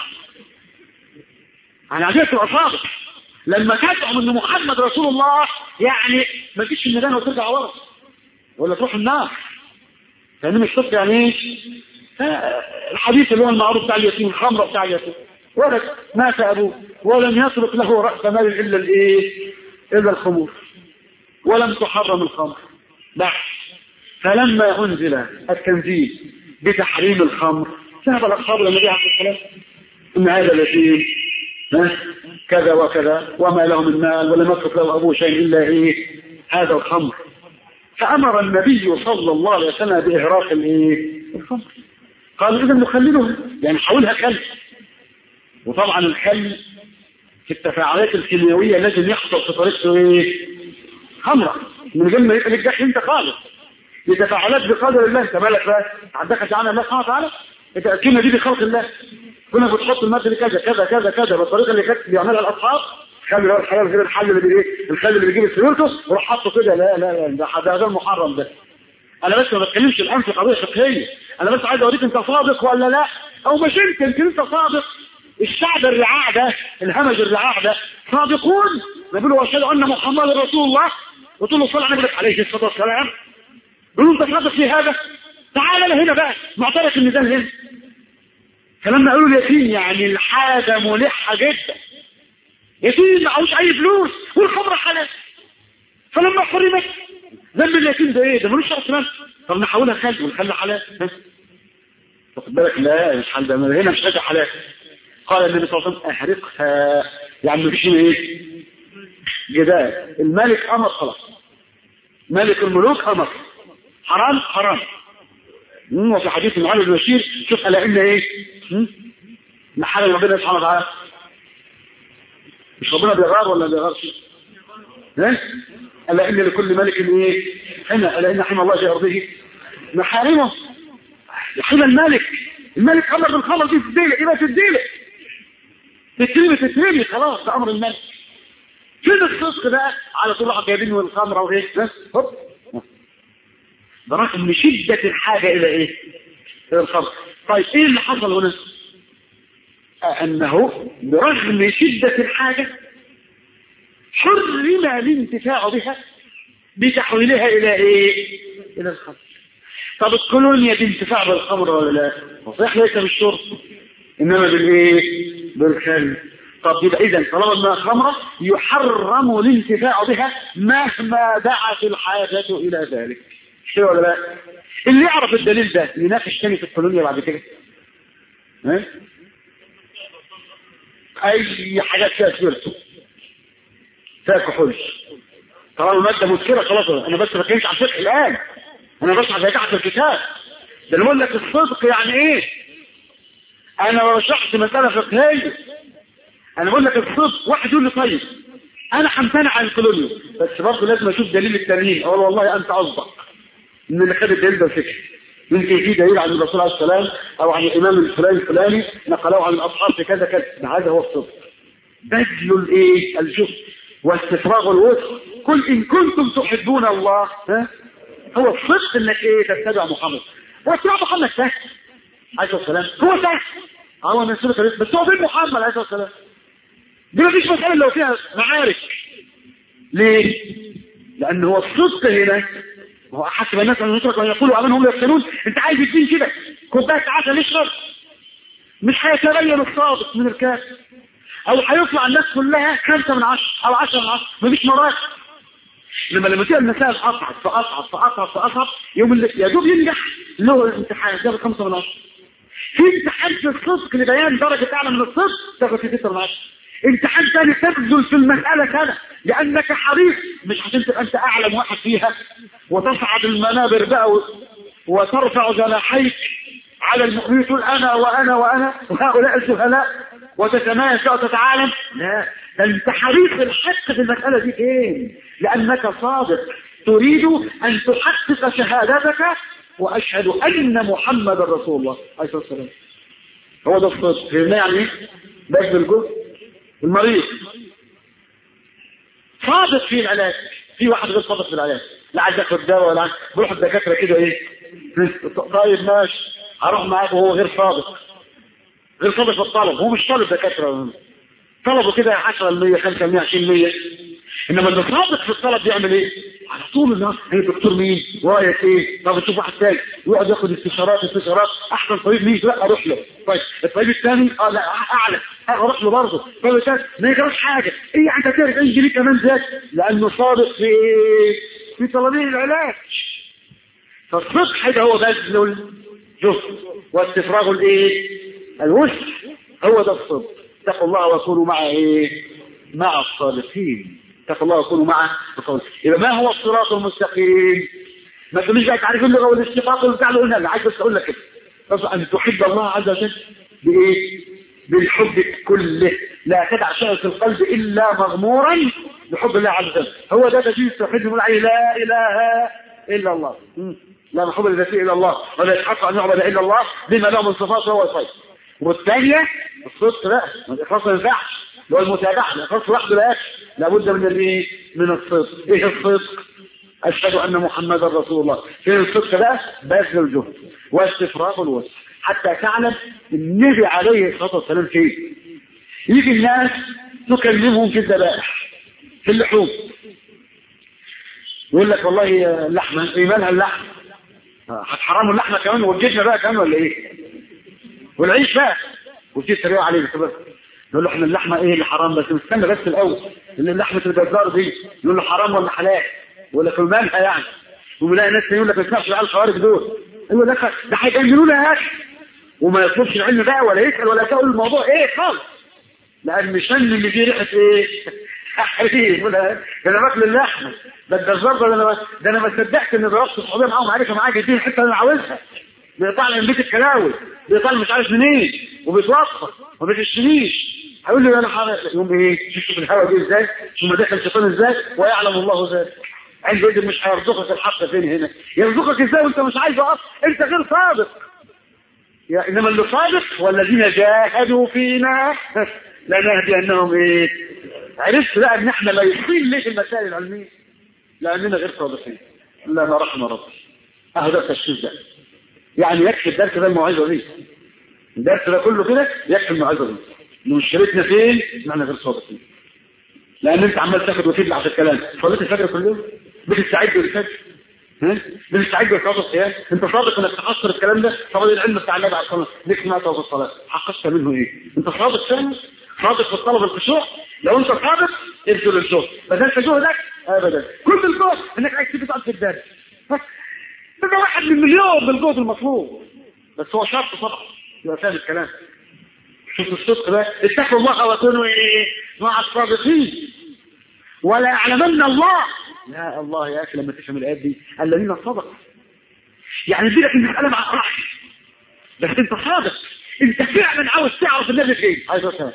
انا عايزك تبقى صادق لما تزعم ان محمد رسول الله يعني ما تجيش الميدان وترجع ورا ولا تروح النار فاهمين الصدق يعني ايه؟ الحديث اللي هو المعروف بتاع اليتيم الخمره بتاع اليتيم ولد مات ابوه ولم يترك له راس مال الا الايه؟ الا الخمور ولم تحرم الخمر بحث فلما انزل التنزيل بتحريم الخمر ذهب الاصحاب الى النبي عليه الصلاه والسلام ان هذا اليتيم كذا وكذا وما له من مال ولم يترك له ابوه شيء الا ايه هذا الخمر فامر النبي صلى الله عليه وسلم باهراق الايه الخمر قالوا اذا نخلله يعني حولها كلب وطبعا الكلب في التفاعلات الكيميائيه لازم يحصل في طريقته ايه خمره من غير ما يبقى لك دخل انت خالص دي تفاعلات بقدر الله انت مالك بقى عندك تعالى الله سبحانه وتعالى انت الكلمه دي بخلق الله كنا بتحط الماده دي كذا كذا كذا كذا بالطريقه اللي كانت بيعملها الاصحاب خلي هو الحلال غير الحل اللي بايه الخل اللي بيجيب السيورته وراح حاطه كده لا لا لا ده ده غير محرم ده انا بس ما بتكلمش الان في قضيه فقهيه انا بس عايز اوريك انت صادق ولا لا او مش انت يمكن انت صادق الشعب الرعاع ده الهمج الرعاع ده صادقون بيقولوا اشهد ان محمد رسول الله وتقول له صلى عليه عليه الصلاه والسلام يقولوا انت صادق في هذا تعال هنا بقى معترف ان ده الهند فلما قالوا اليتيم يعني الحاجه ملحه جدا يتيم معهوش اي فلوس والخمره حلال فلما حرمت ذنب اليتيم ده ايه ده ملوش راس مال طب نحولها خل ونخلي حلال واخد بالك لا مش حل ده هنا مش حاجه حلال قال النبي صلى الله عليه وسلم احرقها يعني مفيش ايه جدال الملك امر خلاص ملك الملوك امر حرام حرام وفي حديث معاذ بن بشير شوف على ان ايه محل ربنا سبحانه وتعالى مش ربنا بيغار ولا بيغارش ها الا ان لكل ملك ايه حمى الا ان حمى الله في ارضه محارمه حمى الملك الملك امر بالخمر دي تديله يبقى تديله تترمي تترمي خلاص ده امر الملك فين الصدق بقى على طول واحد جايبين والخمره وايه هوب برغم شدة الحاجة إلى إيه؟ إلى الخمر. طيب إيه اللي حصل هنا؟ أنه برغم شدة الحاجة حرم الانتفاع بها بتحويلها إلى إيه؟ إلى الخمر. طب الكولونيا بانتفاع بالخمر ولا لا؟ صحيح ليس بالشرب إنما بالإيه؟ بالكلب. طب يبقى إذا طالما إنها خمرة يحرم الانتفاع بها مهما دعت الحاجة إلى ذلك. كده ولا لا اللي يعرف الدليل ده يناقش تاني في الكولونيا بعد كده ها اي حاجات فيها سيرته فيها كحول طالما مادة مسكرة خلاص انا بس ما بتكلمش عن الفقه الان انا بشرح زي تحت الكتاب ده اللي بقول لك الصدق يعني ايه انا ما بشرحش مسألة فقهية انا بقول لك الصدق واحد يقول لي طيب انا همتنع عن الكولونيا بس برضه لازم اشوف دليل التانيين اقول والله انت اصدق ان اللي خد الدليل ده فكر يمكن في دليل عن الرسول عليه السلام او عن الامام الفلاني الفلاني نقلوه عن الاصحاب في كذا كذا هذا هو الصدق بذل الايه الجهد واستفراغ الوسع قل ان كنتم تحبون الله ها هو الصدق انك ايه تتبع محمد هو اتباع محمد سهل عليه السلام هو سهل هو من سورة بس هو فين محمد عليه السلام دي مفيش مسألة لو فيها معارك ليه؟ لأن هو الصدق هنا هو حسب الناس ان يترك وان يقولوا امن هم يفتنون انت عايز الدين كده كوبايه عسل اشرب مش هيتبين الصادق من الكافر او هيطلع الناس كلها خمسة من عشرة او عشرة من عشرة مفيش مرات لما لما تبقى المسائل اصعب فاصعب فاصعب فاصعب يوم اللي يا دوب ينجح له الامتحان جاب خمسة من عشرة في امتحان في الصدق لبيان درجة اعلى من الصدق تاخد في ستة من عشرة امتحان ثاني تبذل في المسألة سنة لأنك حريص مش عشان تبقى أنت أعلم واحد فيها وتصعد المنابر بقى وترفع جناحيك على المؤمنين تقول أنا وأنا وأنا وهؤلاء الجهلاء وتتمايز وتتعالم لا ده أنت حريص الحق في المسألة دي فين؟ لأنك صادق تريد أن تحقق شهادتك وأشهد أن محمد رسول الله عليه الصلاة والسلام هو ده الصدق فهمنا يعني ايه؟ بذل الجهد المريض صادق في العلاج في واحد غير صادق في العلاج لا عايز ياخد دواء ولا عايز بيروح الدكاتره كده ايه طيب ماشي هروح معاك وهو غير صادق غير صادق في الطلب هو مش طالب دكاتره طلبه كده 10 100 5 100 20 100 انما اللي صادق في الطلب بيعمل ايه؟ على طول النهار هي دكتور مين رايك ايه طب تشوف واحد تاني يقعد ياخد استشارات استشارات احسن طبيب مين لا اروح له طيب الطبيب الثاني اه لا اعلى اروح له برضه الطبيب الثالث ما يجراش حاجه ايه انت تعرف ايه ليه كمان زاد لانه صادق في في طلبيه العلاج فالصدق ده هو بذل الجهد واستفراغ الايه الوسع هو ده الصدق اتقوا الله وكونوا مع ايه مع الصادقين اتقوا الله وكونوا مع الصادقين يبقى ما هو الصراط المستقيم ما تقوليش بقى تعرف اللغه والاشتقاق والبتاع اللي قلنا عايز بس اقول لك كده بس ان تحب الله عز وجل بايه بالحب كله لا تدع شيئا في القلب الا مغمورا بحب الله عز وجل هو ده دليل التوحيد يقول عليه لا اله الا الله لا محب لذاته الا الله ولا يتحق ان يعبد الا الله بما له من صفات وهو الخير والثانيه الصدق بقى الاخلاص ما ينفعش اللي هو المتابعه الاخلاص لوحده لا لابد من الايه من الصدق ايه الصدق اشهد ان محمدا رسول الله فين الصدق بقى بذل الجهد واستفراغ الوسع حتى تعلم النبي عليه الصلاه والسلام فين يجي الناس تكلمهم في الذبائح في اللحوم يقول لك والله اللحمه ايمانها اللحم هتحرموا اللحمه كمان والجبنه بقى كمان ولا ايه والعيش بقى وفي تريقه عليه بس نقول له احنا اللحمه ايه اللي حرام بس استنى بس الاول ان اللحمه الجزار دي يقول له حرام ولا حلال يقول لك مالها يعني وملاقي ناس يقول لك ما تسمعش على الخوارج دول يقول لك ده هيجننونا يا اخي وما يطلبش العلم بقى ولا يسال ولا يقول الموضوع ايه خالص لان شن اللي فيه ريحه ايه حريم يقول ده انا باكل اللحمه ده الجزار ده انا ده انا ما صدقت ان ضربت الصحوبيه معاهم عارفه معايا جايبين الحته اللي انا عاوزها بيقطع لي من بيت الكلاوي بيقطع مش عارف منين وبيتوصف وما بيغشنيش هيقول لي انا حاجه يقوم ايه شوف الهوا دي ازاي شوف مداخل الشيطان ازاي ويعلم الله ذلك عند اذن مش هيرزقك الحق فين هنا يرزقك ازاي وانت مش عايزه اصلا انت غير صادق يا انما اللي صادق والذين جاهدوا فينا لنهدينهم ايه عرفت بقى ان احنا لا يصيل ليه المسائل العلميه لاننا غير صادقين الا ما رحم ربي اهو ده التشخيص ده يعني يكفي الدرس ده الموعظه دي الدرس ده كله كده يكفي الموعظه دي مشكلتنا فين؟ ان احنا غير صادقين لان انت عمال تاخد وتدلع على الكلام صليت الفجر كل يوم بتستعد للفجر ها بتستعد لصلاه الصيام انت صادق انك تحصر الكلام ده طب العلم بتاع النبي عليه الصلاه ليك سمعته في الصلاه حققت منه ايه؟ انت صادق فعلا؟ صادق في الطلب الخشوع لو انت صادق ابذل الجهد بذلت جهدك ابدا كل الجهد انك عايز تيجي تقعد في الدرس ده واحد من مليون بالجهد المطلوب بس هو شرط طبعا يبقى فاهم الكلام شوف الصدق ده اتقوا الله وكونوا ايه مع الصادقين ولا يعلمن الله لا الله يا اخي لما تفهم الايات دي الذين صدقوا يعني دي لك المساله مع راحه بس انت صادق انت فعلا عاوز تعرف النبي فين عايز افهم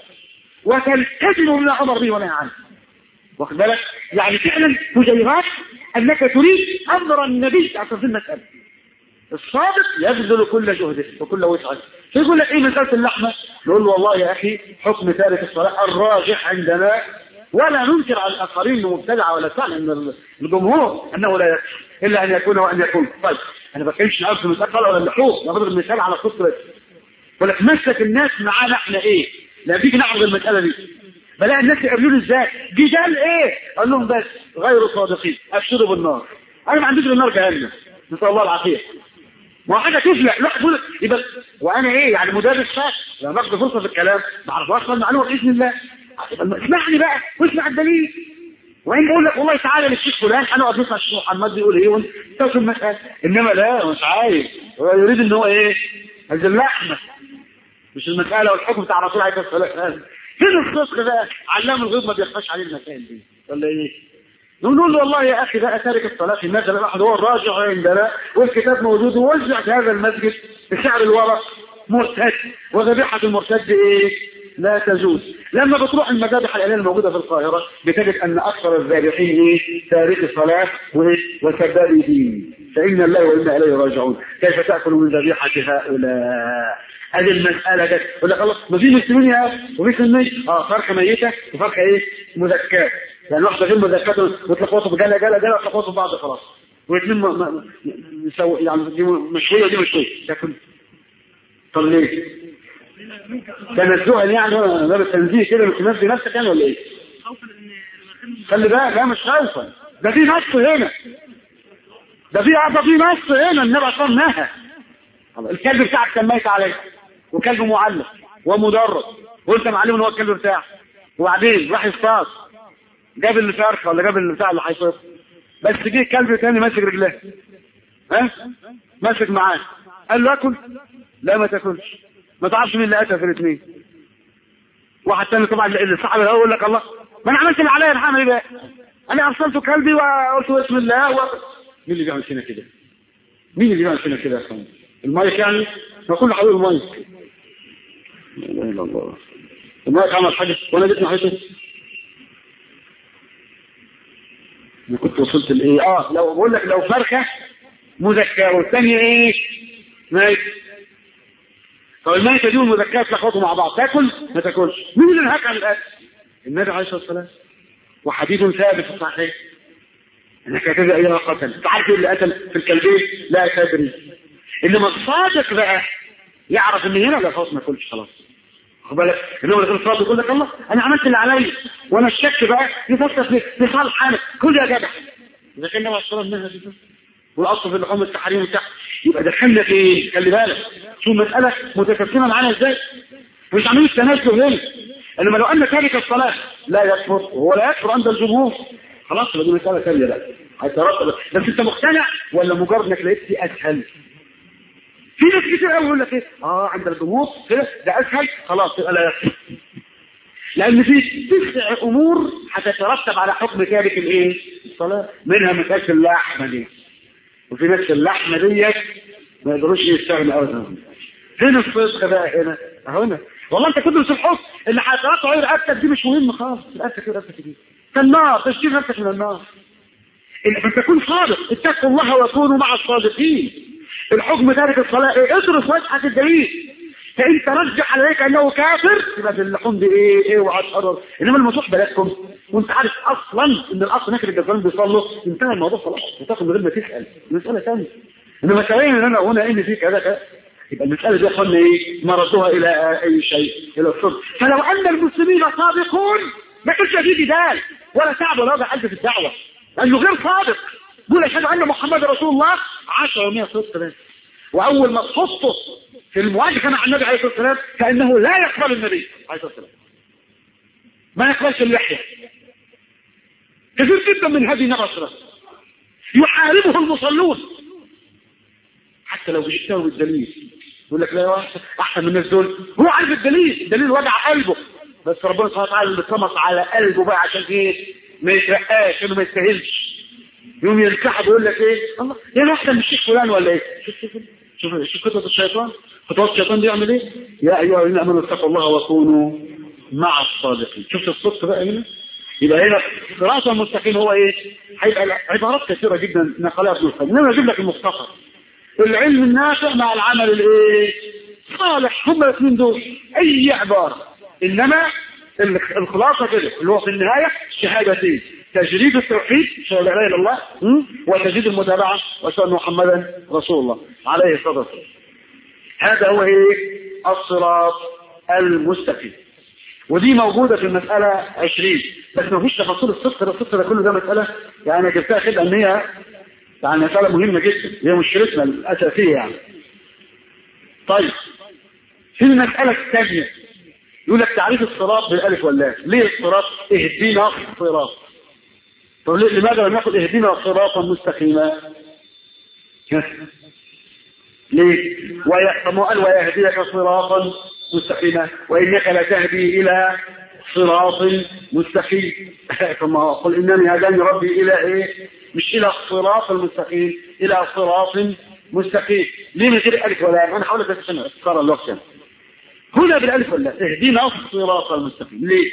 وتلتزم بما امر به ونهى عنه واخد بالك يعني فعلا مجيرات انك تريد امر النبي عشان في المساله الصادق يبذل كل جهده وكل وسعه فيقول لك ايه مساله اللحمه نقول له والله يا اخي حكم تارك الصلاه الراجح عندنا ولا ننكر على الاخرين انه مبتدع ولا سهل من الجمهور انه لا يكفي الا ان يكون وان يكون طيب انا ما بتكلمش عن المساله ولا اللحوم انا بضرب مثال على الخط بس ولك مسك الناس معانا احنا ايه لما بيجي نعرض المساله دي بلاقي الناس يقابلوني ازاي جدال ايه اقول لهم بس غير صادقين ابشروا بالنار انا ما عنديش بالنار جهنم نسال الله العافيه ما هو حاجه تفلح لا تقول يبقى وانا ايه يعني مدرس فاش لما باخد فرصه في الكلام ما اعرفهاش المعلومه باذن الله اسمعني بقى واسمع الدليل وين بقول لك والله تعالى للشيخ فلان هنقعد نسمع الشيخ محمد بيقول ايه وانت تاخد المساله انما لا مش عايز هو يريد ان هو ايه عايز اللحمه مش المساله والحكم بتاع الرسول عليه الصلاه والسلام فين الصدق بقى علام الغيب ما بيخفاش عليه المسائل دي ولا ايه نقول له والله يا اخي بقى تارك الصلاه في المسجد الاحد هو الراجع عندنا والكتاب موجود ووزع في هذا المسجد بسعر الورق مرتد وذبيحه المرتد ايه لا تجوز لما بتروح المذابح الالهيه الموجوده في القاهره بتجد ان اكثر الذابحين ايه تارك الصلاه وسباب دين فان الله وانا اليه راجعون كيف تاكل من ذبيحه هؤلاء هذه المسألة ده يقول لك الله ما في مسلمين يا وفي سنية اه فرخة ميتة وفرخة ايه مزكاة يعني واحدة غير مزكاة وتلخبطوا بجالة جالة جالة تلخبطوا بعض خلاص والاثنين يسوي يعني دي مشوية دي مشوية لكن طب ليه؟ تنزها يعني باب التنزيه كده مش تنزي نفسك يعني ولا ايه؟ خلي بالك لا مش خوفا ده في نص هنا ده في ده في نص هنا النبي صلى الله عليه وسلم نهى الكلب بتاعك كان ميت عليه وكلب معلق ومدرب وانت معلم ان هو الكلب بتاعك وبعدين راح يصطاد جاب الفرخه ولا جاب البتاع اللي هيصطاد بس جه كلب تاني ماسك رجليه ها ماسك معاه قال له اكل لا ما تاكلش ما تعرفش مين اللي قتل في الاثنين واحد تاني طبعا اللي صاحب الاول يقول لك الله ما انا عملت اللي عليا انا هعمل ايه بقى؟ انا ارسلت كلبي وقلت بسم الله و... مين اللي بيعمل فينا كده؟ مين اللي بيعمل فينا كده يا اخوان؟ المايك يعني؟ ما كل حبيب المايك لا اله الا الله المايك عمل حاجه وانا جيت ناحيته انا كنت وصلت لايه؟ اه لو بقول لك لو فرخه مزكاه والثانيه ايه؟ ميت طب الميتة دي والمزكاة تلخبطوا مع بعض تاكل ما تاكلش مين اللي نهاك عن الاكل؟ النبي عليه الصلاه والسلام وحديث ثابت في الصحيح انك تدعي الى قتل تعرف اللي قتل في الكلبين لا تدري انما الصادق بقى يعرف ان هنا لا خلاص ما ياكلش خلاص خد بالك انما الغير الصادق يقول لك الله انا عملت اللي عليا وانا الشك بقى يفسر لصالح انا كل يا جدع اذا كان النبي عليه الصلاه والسلام والاصل في اللحوم التحريم بتاعها يبقى دخلنا في ايه؟ خلي بالك شو المساله متكلمه معانا ازاي؟ مش عاملين التنازل هنا انما لو ان تارك الصلاه لا يكفر وهو لا يكفر عند الجمهور خلاص يبقى دي مساله ثانيه بقى هيترتب بس انت مقتنع ولا مجرد انك لقيت دي اسهل؟ في ناس كتير قوي يقول لك ايه؟ اه عند الجمهور كده ده اسهل خلاص يبقى لا يكفر لان في تسع امور هتترتب على حكم تارك الايه؟ الصلاه منها مساله اللحمه دي وفي ناس اللحمه ديت ما يقدروش يستغنوا ابدا فين الصدق بقى هنا؟ اهو هنا والله انت كنت في الحكم اللي هيترتب عليه رقبتك دي مش مهم خالص رقبتك ايه رقبتك دي؟ كالنار تشتري نفسك من النار ان تكون صادق اتقوا الله وكونوا مع الصادقين الحكم تارك الصلاه ايه؟ ادرس وجهه الدليل فان ترجح عليك انه كافر يبقى في اللحوم دي ايه ايه وهتقرر انما المسوح بلدكم وانت عارف اصلا ان الاصل هناك الجزارين بيصلوا انتهى الموضوع خلاص وتاخد من غير ما تسال مساله ثانيه انما تبين ان انا هنا ان في كذا كذا يبقى المساله دي قلنا ايه مردوها الى اي شيء الى الصدق فلو ان المسلمين صادقون ما كانش في جدال ولا تعب ولا وجع قلب في الدعوه لانه غير صادق يقول اشهد ان محمد رسول الله 10 و100 صدق بس واول ما تحطه في المواجهه مع النبي عليه الصلاه والسلام كانه لا يقبل النبي عليه الصلاه والسلام ما يقبلش اللحيه كثير جدا من هذه النبي يحاربه المصلون حتى لو جئته بالدليل يقول لك لا احسن من الناس دول هو عارف الدليل الدليل وجع قلبه بس ربنا سبحانه وتعالى اللي طمس على قلبه بقى عشان ايه ما يترقاش انه ما يستاهلش يوم ينسحب ويقول لك ايه الله يا احسن من الشيخ فلان ولا ايه شوف شوف شوف شوف خطوه الشيطان خطوات الشيطان دي يعمل ايه يا ايها الذين امنوا اتقوا الله وكونوا مع الصادقين شفت الصدق بقى هنا يبقى هنا الصراط المستقيم هو ايه هيبقى عبارات كثيره جدا نقلها ابن القيم انما اجيب لك المختصر العلم النافع مع العمل الايه صالح هم الاثنين دول اي عباره انما الخلاصه كده اللي هو في النهايه شهادتين تجريد التوحيد شهادة لا اله الا الله وتجريد المتابعه واشهد ان محمدا رسول الله عليه الصلاه والسلام هذا هو ايه الصراط المستقيم ودي موجودة في المسألة 20 بس ما فيش تفاصيل الصدق ده الصدق ده كله ده مسألة يعني جبتها كده ان هي يعني مسألة مهمة جدا هي مشكلتنا الأساسية يعني طيب في المسألة الثانية يقول لك تعريف الصراط بالألف واللام ليه الصراط اهدينا الصراط طب لماذا لم يقل اهدينا صراطا مستقيما ليه ويحكم قال ويهديك صراطا مستقيما وانك لتهدي الى صراط مستقيم كما قل انني هداني ربي الى ايه مش الى الصراط المستقيم الى صراط مستقيم ليه من غير الف ولا انا حاول بس عشان اختصار الوقت يعني. هنا بالالف ولا اهدينا الصراط المستقيم ليه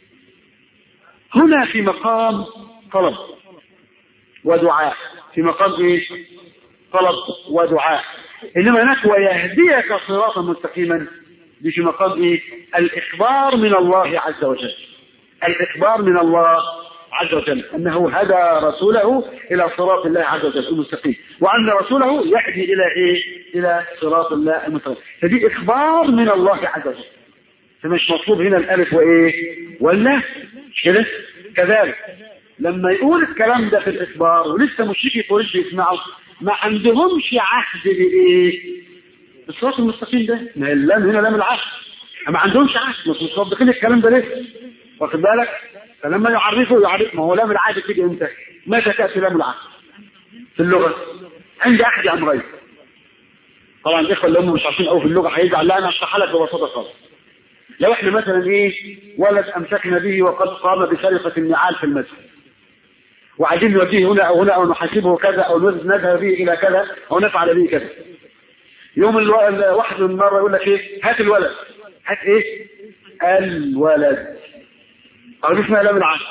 هنا في مقام طلب ودعاء في مقام ايه طلب ودعاء انما هناك ويهديك صراطا مستقيما دي في مقام ايه الاخبار من الله عز وجل الاخبار من الله عز وجل انه هدى رسوله الى صراط الله عز وجل المستقيم وان رسوله يهدي الى ايه الى صراط الله المستقيم فدي اخبار من الله عز وجل فمش مطلوب هنا الالف وايه ولا مش كده كذلك لما يقول الكلام ده في الإخبار ولسه مشركي قريش يسمعوا ما عندهمش عهد بإيه؟ بالصراط المستقيم ده ما اللام هنا لام العهد ما عندهمش عهد مش مصدقين الكلام ده ليه؟ واخد بالك؟ فلما يعرفوا يعرف ما هو لام العهد تيجي امتى؟ متى تأتي لام العهد؟ في اللغة عند أحد أمرين طبعا الإخوة اللي هم مش عارفين قوي في اللغة هيزعل لا أنا أشرحها لك ببساطة خالص لو احنا مثلا ايه ولد امسكنا به وقد قام بسرقة النعال في المسجد وعايزين نوديه هنا او هنا او نحاسبه كذا او نذهب به الى كذا او نفعل به كذا يوم الواحد من مرة يقول لك ايه هات الولد هات ايه الولد او دي اسمها لام العهد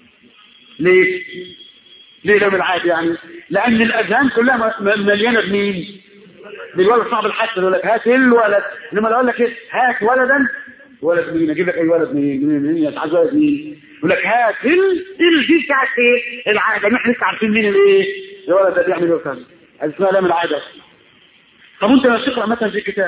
ليه ليه لام العهد يعني لان الاذهان كلها مليانه بمين بالولد صعب الحس يقول لك هات الولد انما لو اقول لك ايه هات ولدا ولد مين اجيب لك اي ولد منين منين منين يا عايز ولد مين يقول لك هات ال ال دي بتاعت ايه العاده احنا لسه عارفين مين الايه الولد ده بيعمل ايه كذا اسمها لام العاده طب انت لما تقرا مثلا في الكتاب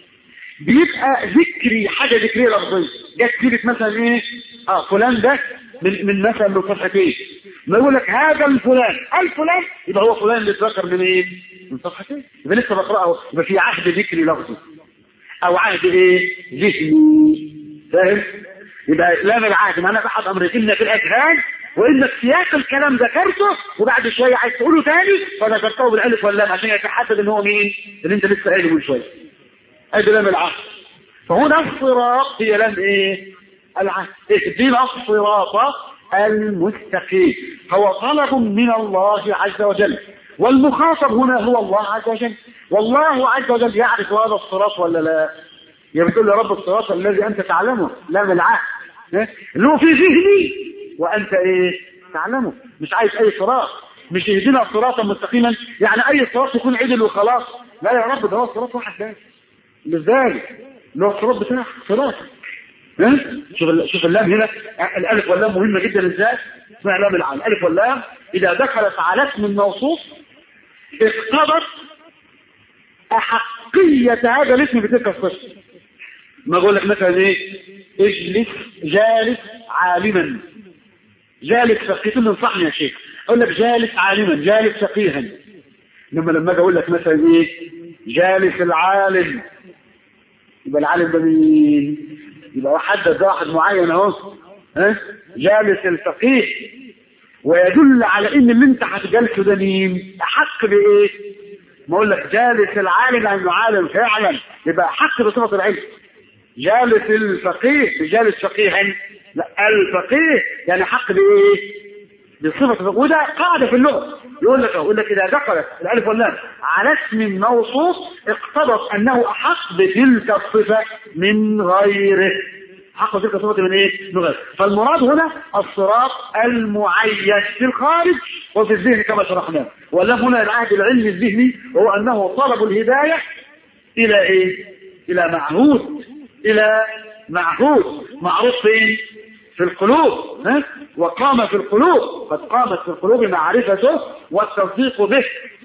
بيبقى ذكري حاجه ذكريه لفظيه جت سيره مثلا ايه اه فلان ده من من مثلا من صفحتين ما يقول لك هذا الفلان الفلان يبقى هو فلان اللي اتذكر من ايه من صفحتين يبقى لسه بقراه يبقى في عهد ذكري لفظي او عهد ايه ذهني فاهم يبقى لام العهد معناها احد امرين اما في الاذهان وانك سياق الكلام ذكرته وبعد شويه عايز تقوله تاني فذكرته بالالف واللام عشان يتحدد ان هو مين اللي انت لسه قايله من شويه ادي لام العهد فهنا الصراط هي لام ايه العهد اهدنا الصراط المستقيم هو طلب من الله عز وجل والمخاطب هنا هو الله عز وجل والله عز وجل يعرف هذا الصراط ولا لا يا بتقول يا رب الصراط الذي انت تعلمه لا من العهد اللي هو في ذهني وانت ايه تعلمه مش عايز اي صراط مش يهدنا صراطا مستقيما يعني اي صراط يكون عدل وخلاص لا يا رب ده هو صراط واحد بس مش ذلك اللي هو الصراط بتاعك صراط شوف شوف اللام هنا الالف واللام مهمه جدا ازاي اسمها لام العام الالف واللام اذا دخلت على اسم الموصوف اقتضت احقيه هذا الاسم بتلك الصفه ما اقول لك مثلا ايه اجلس جالس عالما جالس فقيه انصحني يا شيخ اقول لك جالس عالما جالس فقيها لما لما اجي اقول لك مثلا ايه جالس العالم يبقى العالم ده مين يبقى حدد واحد معين اهو ها جالس الفقيه ويدل على ان اللي انت هتجلسه ده مين احق بايه ما اقول لك جالس العالم لانه عالم فعلا يبقى احق بصفه العلم جالس الفقيه جالس فقيها لا الفقيه يعني حق بايه بصفة وده قاعدة في اللغة يقول لك يقول لك إذا دخلت الألف واللام على اسم موصوف اقتضت أنه أحق بتلك الصفة من غيره حق بتلك الصفة من إيه؟ من غيره فالمراد هنا الصراط المعين في الخارج وفي الذهن كما شرحناه واللام هنا العهد العلمي الذهني هو أنه طلب الهداية إلى إيه؟ إلى معهود إلى معهود معروف فين؟ في القلوب ها؟ وقام في القلوب قد قامت في القلوب معرفته والتصديق به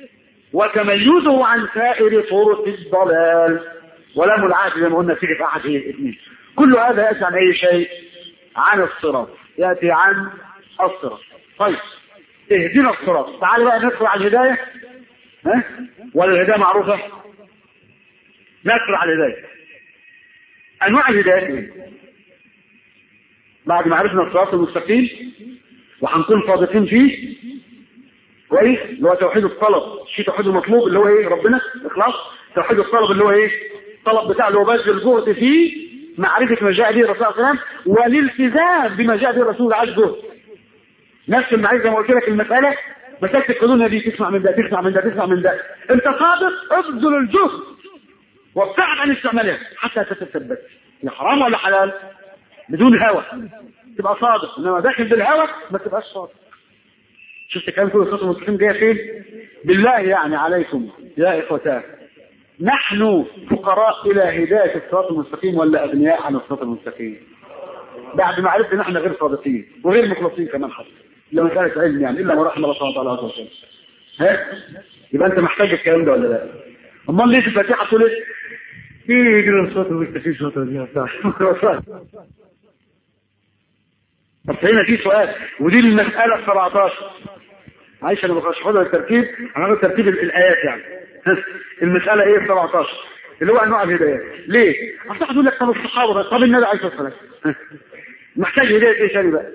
وتميزه عن سائر طرق الضلال ولم العهد زي ما قلنا تيجي في احد الاثنين كل هذا ياتي عن اي شيء عن الصراط ياتي عن الصراط طيب اهدنا الصراط تعال بقى ندخل على الهدايه ها ولا الهدايه معروفه ندخل على الهدايه انواع الهدايات ايه بعد ما عرفنا الصراط المستقيم وهنكون صادقين فيه كويس اللي هو توحيد الطلب في توحيد المطلوب اللي هو ايه ربنا اخلاص توحيد الطلب اللي هو ايه الطلب بتاع اللي هو بذل جهد فيه معرفة ما جاء به الرسول صلى الله عليه وسلم والالتزام بما جاء به الرسول عز جهد نفس المعرفة زي ما قلت لك المسألة مسألة القانون دي تسمع من ده تسمع من ده تسمع من ده انت صادق ابذل الجهد وابتعد عن استعمالها حتى تتثبت يا حرام ولا حلال بدون هوى تبقى صادق انما داخل بالهوى ما تبقاش صادق شفت كلام كل الصوت المستقيم جايه فين بالله يعني عليكم يا اخوتاه نحن فقراء الى هدايه الصراط المستقيم ولا اغنياء عن الصراط المستقيم بعد ما عرفنا ان احنا غير صادقين وغير مخلصين كمان حتى لو مساله علم يعني الا ما رحم الله سبحانه وتعالى عز وجل ها يبقى انت محتاج الكلام ده ولا لا امال ليه في الفاتحه تقول ايه ايه الصراط المستقيم صراط طب هنا في سؤال ودي المسألة ال 17 معلش انا بخش خدها الترتيب انا هاخد ترتيب الايات يعني المسألة ايه 17 اللي هو انواع الهدايات ليه؟ اصل تقول لك طب الصحابة طب النبي عليه الصلاة والسلام محتاج هداية ايه ثاني بقى؟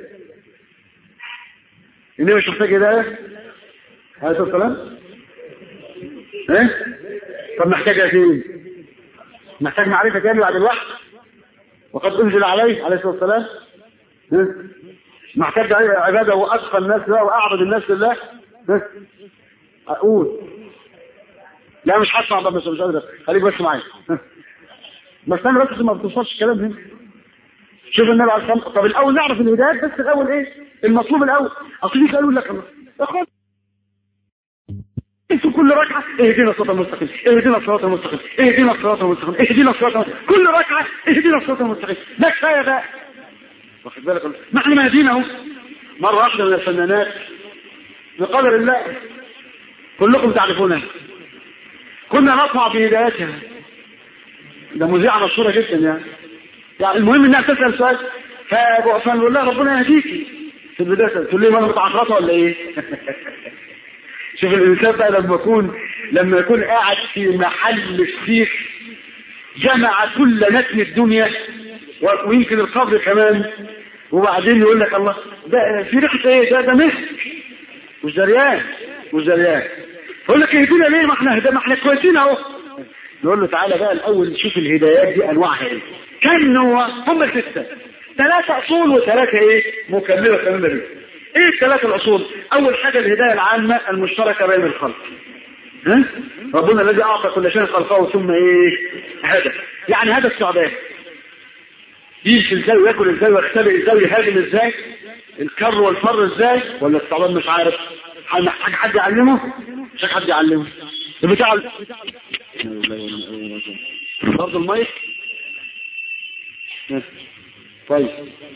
النبي مش محتاج هداية؟ عليه الصلاة والسلام؟ ايه؟ طب محتاج فين؟ محتاج معرفة تاني بعد الوحي وقد انزل عليه عليه الصلاة والسلام إيه؟ محتاج عبادة وأتقى الناس لله وأعبد الناس لله إيه؟ أقول لا مش هسمع بقى مش مش قادر خليك بس معايا إيه؟ بس انا بس ما بتوصلش الكلام هنا شوف النبي عليه الصلاه طب الاول نعرف الهدايات بس الاول ايه المطلوب الاول اصل دي قالوا لك الله اخوان انتوا كل ركعه اهدنا الصراط المستقيم اهدنا الصراط المستقيم اهدنا الصراط المستقيم اهدنا الصراط المستقيم كل ركعه اهدنا الصراط المستقيم ده كفايه بقى واخد بالك ما احنا مهدينا اهو مره واحده من الفنانات بقدر الله كلكم تعرفونها كنا نطمع بهدايتها ده مذيعة مشهورة جدا يعني يعني المهم انها تسأل سؤال فنقول لها ربنا يهديكي في البداية تقول لي ما انا متعفرطة ولا ايه شوف الانسان بقى لما يكون لما يكون قاعد في محل السيخ جمع كل نتن الدنيا ويمكن القبر كمان وبعدين يقول لك الله ده في ريحه ايه ده ده مسك مش دريان مش دريان يقول لك اهدينا ليه ما احنا ده ما احنا كويسين اهو نقول له تعالى بقى الاول نشوف الهدايات دي انواعها ايه كم نوع هم السته ثلاثه اصول وثلاثه ايه مكمله كمان دي ايه الثلاثه الاصول اول حاجه الهدايه العامه المشتركه بين الخلق ها ربنا الذي اعطى كل شيء خلقه ثم ايه هدى يعني هذا الثعبان يمشي ازاي وياكل ازاي ويختبئ ازاي ويهاجم ازاي الكر والفر ازاي ولا الثعبان مش عارف محتاج حد يعلمه مش حد يعلمه البتاع برضه المايك طيب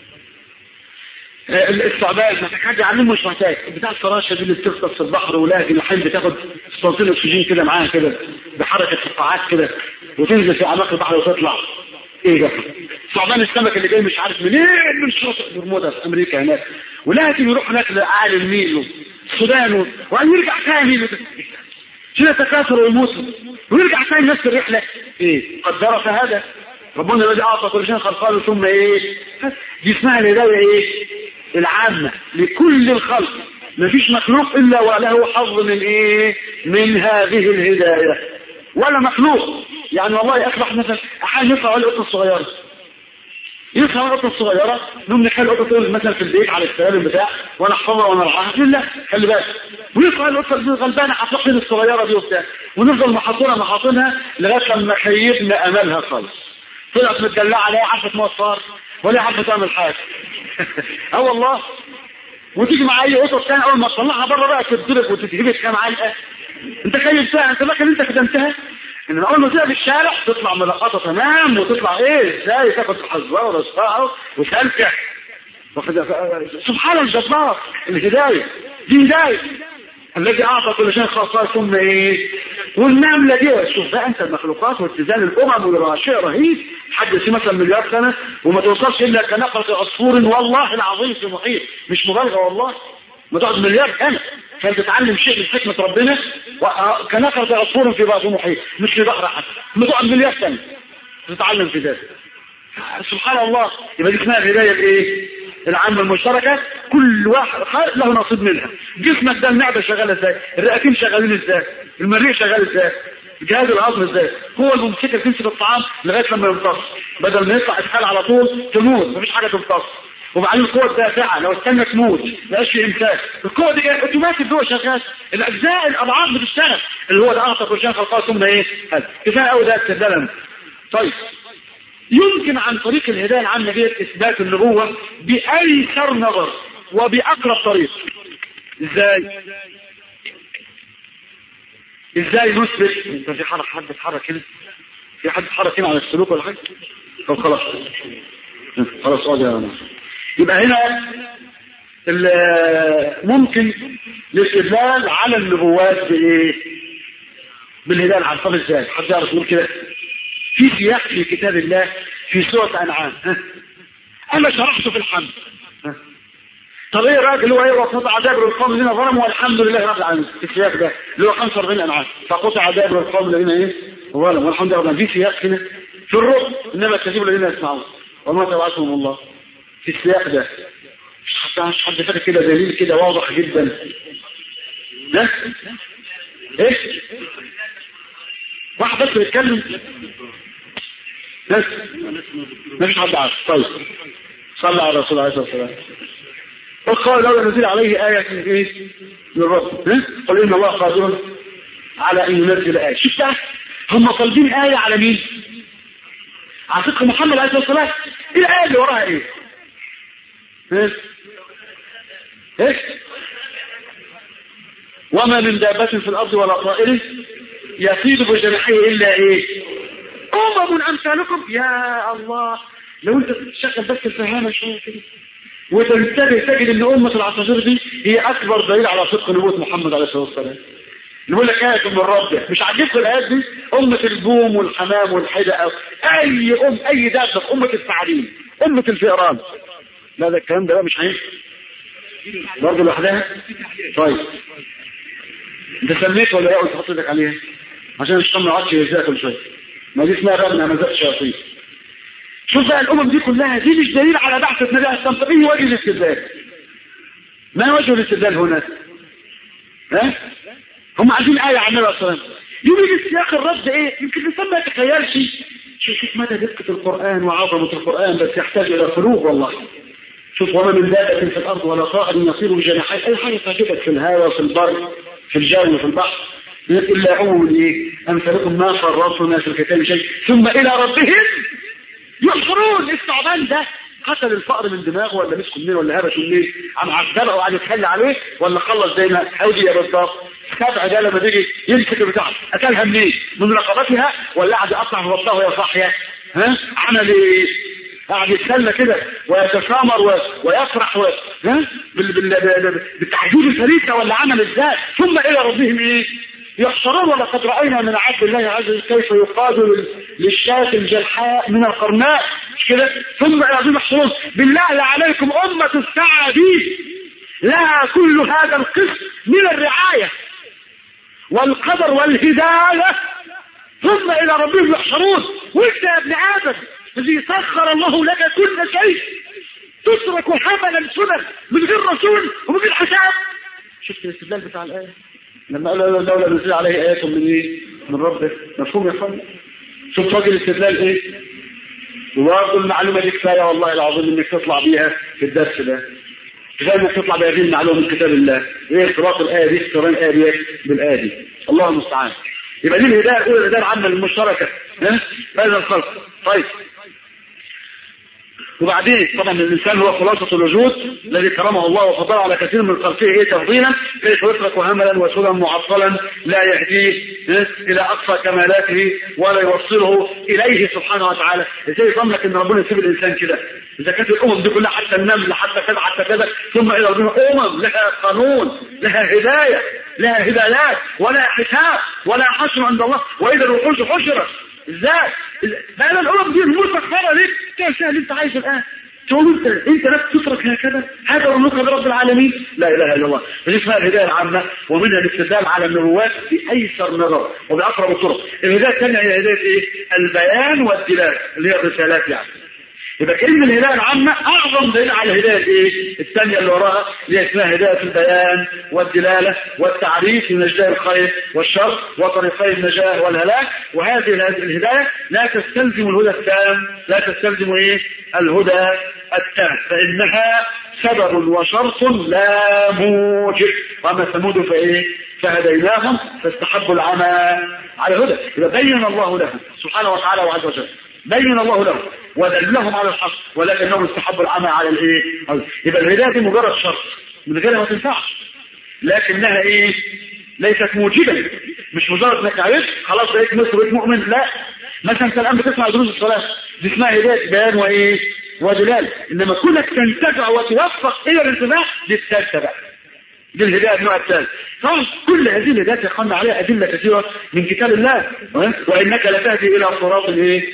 الثعبان محتاج حد يعلمه مش محتاج بتاع الفراشه دي اللي بتغطس في البحر ولكن الحين بتاخد سلطين اكسجين كده معاها كده بحركه فقاعات كده وتنزل في اعماق البحر وتطلع ايه ده ثعبان السمك اللي جاي مش عارف منين من شاطئ برمودا في امريكا هناك ولكن يروح هناك لاعلى النيل والسودان وبعدين يرجع ثاني كده تكاثر ويموت ويرجع ثاني نفس الرحله ايه قدر فهذا ربنا الذي اعطى كل شيء خلقه ثم ايه دي اسمها الهدايه ايه العامه لكل الخلق ما فيش مخلوق الا وله حظ من ايه من هذه الهدايه ولا مخلوق يعني والله اصبح مثلا احيانا يطلع القطه الصغيره يطلع القطه الصغيره نقوم نخلي القطه مثلا في البيت على السلالم بتاع وانا احفظها وانا ارعاها لا خلي بالك ويطلع القطه دي غلبانه هتروح الصغيره دي وبتاع ونفضل محاطينها محاطينها لغايه لما خيبنا املها خالص طلعت متدلعه لا عارفه توصل ولا عارفه تعمل حاجه اه والله وتيجي مع اي قطه ثانيه اول ما تطلعها بره بقى تتضرب وتتهبط كام علقه انت خيبتها انت فاكر انت خدمتها ان اول ما تبقى في الشارع تطلع ملقطه تمام وتطلع ايه ازاي تاخد حظها ورصها وتلكح سبحان الجبار الهدايه دي هدايه الذي اعطى كل شيء خاصه ثم ايه والنمله دي شوف بقى انت المخلوقات واتزان الامم والراشع رهيب تحدث مثلا مليار سنه وما توصلش الا كنقره عصفور والله العظيم في محيط مش مبالغه والله ما تقعد مليار سنه عشان تتعلم شيء من حكمه ربنا كنقره عصفور في بعض محيط مش في بحر حتى ما تقعد مليار سنه تتعلم في ذلك سبحان الله يبقى دي اسمها الهدايه الايه العامة المشتركة كل واحد له نصيب منها جسمك ده المعدة شغالة ازاي الرئتين شغالين ازاي المريء شغال ازاي جهاز الهضم ازاي هو الممسكة تمسك الطعام لغاية لما يمتص بدل ما يطلع اسهال على طول تموت مفيش حاجة تمتص وبعدين القوة الدافعة لو استنى تموت ما في امساك القوة دي اوتوماتيك جوه شغال الاجزاء الاضعاف بتشتغل اللي هو ده اعطى كل شيء خلقها ثم ايه كفايه قوي ده استدلال طيب يمكن عن طريق الهداية العامة ديت إثبات النبوة بأيسر نظر وبأقرب طريق إزاي؟ إزاي نثبت؟ أنت في حركة حد اتحرك كده؟ في حد اتحرك هنا على السلوك ولا حاجة؟ طب خلاص خلاص اقعد يا ناس يبقى هنا ممكن الاستدلال على النبوات بإيه؟ بالهداية العامة طب إزاي؟ حد يعرف يقول كده؟ في سياق في كتاب الله في سورة أنعام ها؟ أنا شرحت في الحمد ها؟ طب ايه الراجل هو ايه وقطع دابر القوم الذين ظلموا والحمد لله رب العالمين السياق ده اللي هو 45 انعام فقطع دابر القوم الذين ايه ظلموا والحمد لله في سياق هنا في الركن انما استجيب الذين يسمعون وما تبعثهم الله في السياق ده مش حتى مش حد فاكر كده دليل كده واضح جدا ده ايه واحد بس بيتكلم بس مفيش حد عارف طيب صلى على الرسول عليه الصلاه والسلام وقال لو نزل عليه آية من ايه؟ من رب قل إن الله قادر على أن ينزل آية شوف بقى هم طالبين آية على مين؟ على صدق محمد عليه الصلاة والسلام إيه الآية اللي وراها إيه؟ إيه؟ إيه؟ وما من دابة في الأرض ولا طائر يطير بجناحيه إلا إيه؟ أمم أمثالكم يا الله لو أنت تشغل بس الفهامة شوية كده وتنتبه تجد ان أمة العصافير دي هي أكبر دليل على صدق نبوة محمد عليه الصلاة والسلام نقول لك آية من ربك مش عاجبكم الآيات دي أمة البوم والحمام والحدة أو أي أم أي دابة أمة الثعالين أمة الفئران لا ده الكلام ده بقى مش هينفع برضه لوحدها طيب انت سميت ولا ايه قلت تحط ايدك عليها عشان الشيطان ما يقعدش يهزها كل شويه ما دي اسمها بقى من همزات الشياطين شوف بقى الامم دي كلها دي مش دليل على بعثة نبي عليه الصلاه ايه وجه الاستدلال ما وجه الاستدلال هنا ها هم عايزين آية عن النبي صلى الله عليه وسلم يجي سياق الرد ايه يمكن الانسان ما يتخيلش شوف شوف مدى دقة القرآن وعظمة القرآن بس يحتاج إلى قلوب والله شوف وما من دابة في الأرض ولا طائر يصير بجناحيه أي حاجة تعجبك في الهواء في البر في الجو في البحر إلا عموم إيه أمثالكم ما فرطنا في الكتاب شيء ثم إلى ربهم يحشرون الثعبان ده قتل الفقر من دماغه ولا مسكه منين ولا هرشه منين عم عذبه وقعد يتخلى عليه ولا خلص زي ما هودي يا بالظبط سبع ده لما تيجي يمسك البتاع اكلها منين من رقبتها ولا قعد يقطع في بطنها وهي صاحيه ها عمل ايه قاعد يتسلى كده ويتسامر و... ويفرح و... ها بال... بال... بالتحجير الفريسة ولا عمل ازاي ثم الى ربهم ايه يحشرون ولقد رأينا من عبد الله عز وجل كيف يقاد للشاة الجلحاء من القرناء مش كده ثم الى ربهم يحشرون بالله عليكم أمة الساعة دي لها كل هذا القسم من الرعاية والقدر والهداية ثم الى ربهم يحشرون وانت يا ابن ادم الذي سخر الله لك كل شيء تترك حملا سنن من غير رسول ومن غير حساب شفت الاستدلال بتاع الآية لما قال الدولة نزل عليه آية من إيه؟ من ربه مفهوم يا فندم شفت راجل الاستدلال إيه؟ وبرضه المعلومة دي كفاية والله العظيم إنك تطلع بيها في الدرس ده كفاية إنك تطلع بهذه المعلومة من كتاب الله إيه ارتباط الآية دي اقتران الآية دي بالآية دي الله المستعان يبقى دي الهداية الأولى الهداية العامة المشتركة ها؟ هذا الخلق طيب وبعدين طبعا الإنسان هو خلاصة الوجود الذي كرمه الله وفضله على كثير من خلقه إيه تفضيلا كيف يترك هملا وسودا معطلا لا يهديه إلى أقصى كمالاته ولا يوصله إليه سبحانه وتعالى إزاي يضمنك إن ربنا يسيب الإنسان كده إذا كانت الأمم دي كلها حتى النمل حتى كذا حتى كذا ثم إلى ربنا أمم لها قانون لها هداية لها هدايات ولا حساب ولا حشر عند الله وإذا الوحوش حشرت ازاي بقى الامم دي المسخره ليك تعمل اللي انت عايزه الان تقول انت انت نفسك تترك هكذا هذا امرك برب العالمين لا اله الا الله دي اسمها الهدايه العامه ومنها الاستدلال على النبوات بايسر نظر وباقرب الطرق الهدايه الثانيه هي هدايه ايه البيان والدلاله اللي هي الرسالات يعني يبقى كلمة الهداية العامة أعظم دليل على الهداية إيه؟ الثانية اللي وراها اللي اسمها هداية البيان والدلالة والتعريف من أجزاء الخير والشر وطريقي النجاة والهلاك وهذه الهداية لا تستلزم الهدى التام لا تستلزم إيه؟ الهدى التام فإنها سبب وشرط لا موجب وأما ثمود فإيه؟ فهديناهم فاستحبوا العمى على الهدى إذا بين الله لهم سبحانه وتعالى وعز وجل بين الله لهم ودلهم على الحق ولكنهم استحبوا العمى على الايه يبقى الهدايه دي مجرد شرط من غيرها ما تنفعش لكنها ايه ليست موجبه مش مجرد انك عرفت خلاص بقيت مصر بقيت مؤمن لا مثلا انت الان بتسمع دروس الصلاه دي اسمها هدايه بيان وايه ودلال انما كونك تنتفع وتوفق الى الانتفاع دي الثالثه بقى دي الهدايه النوع الثالث طبعا كل هذه الهدايات يقام عليها ادله كثيره من كتاب الله وانك لتهدي الى صراط الايه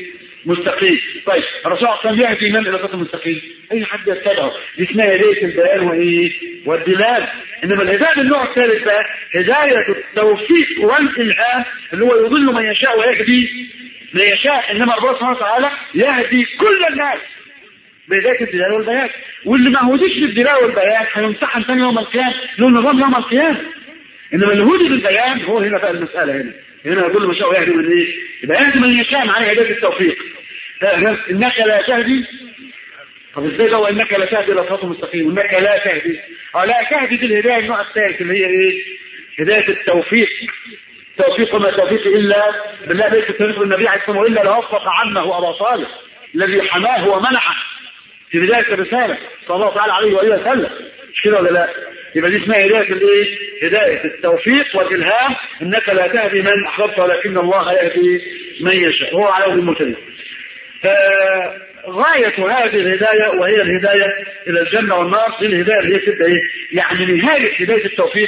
مستقيم طيب الرسول صلى الله عليه وسلم يهدي من الى صراط المستقيم اي حد يتبعه دي اسمها هدايه البيان وايه والدلال انما الهدايه النوع الثالث بقى هدايه التوفيق والالهام اللي هو يضل من يشاء ويهدي من يشاء انما ربنا سبحانه وتعالى يهدي كل الناس بهدايه الدلال والبيان واللي ما هوديش بالدلال والبيان هيمتحن ثاني يوم القيامه له نظام يوم القيامه انما الهدي بالبيان هو هنا بقى المساله هنا هنا يقول ما شاء يهدي من ايه يبقى يهدي من يشاء معناه هدايه التوفيق انك لا تهدي طب ازاي لو انك لا تهدي الى صراط مستقيم وانك لا تهدي اه لا تهدي دي الهدايه النوع الثالث اللي هي ايه هدايه التوفيق توفيق ما توفيق الا بالله ليس توفيق النبي عليه الصلاه والسلام الا لوفق عمه ابا صالح الذي حماه ومنعه في بدايه الرساله صلى الله تعالى عليه واله وسلم مش كده ولا لا؟ يبقى دي اسمها هدايه الايه؟ هدايه التوفيق والالهام انك لا تهدي من احببت ولكن الله يهدي من يشاء هو على وجه المرسلين. فغايه هذه الهدايه وهي الهدايه الى الجنه والنار دي الهدايه اللي هي تبدا ايه؟ يعني نهايه هدايه التوفيق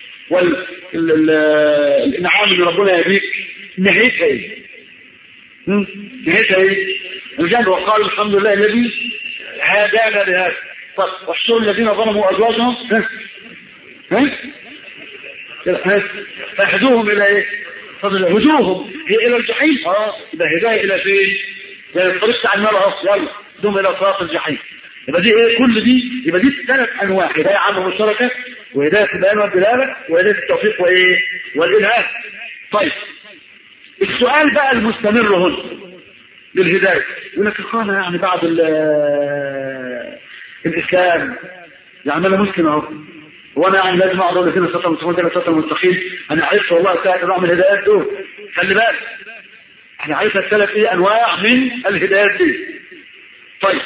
والانعام اللي ربنا يهديك نهايتها ايه؟ نهايتها ايه؟ الجنه وقال الحمد لله الذي هدانا لهذا طب واحشروا الذين ظلموا ازواجهم ها ها ها فاهدوهم الى ايه؟ فضل هدوهم هي الى الجحيم اه يبقى هدايه الى فين؟ يعني الطريق بتاع النار اهو يلا هدوهم الى صراط الجحيم يبقى دي ايه كل دي يبقى دي ثلاث انواع هدايه عامه مشتركه وهدايه البيان والدلاله وهدايه التوفيق وايه؟ والالهام طيب السؤال بقى المستمر هنا للهدايه يقول لك اخوانا يعني بعد الاسلام يعني انا مسلم اهو وانا يعني لازم اقعد اقول لك صراط المستقيم ده صراط المستقيم انا عرفت والله ساعه بعمل الهدايات دول خلي بالك احنا عرفت الثلاث ايه انواع من الهدايات دي طيب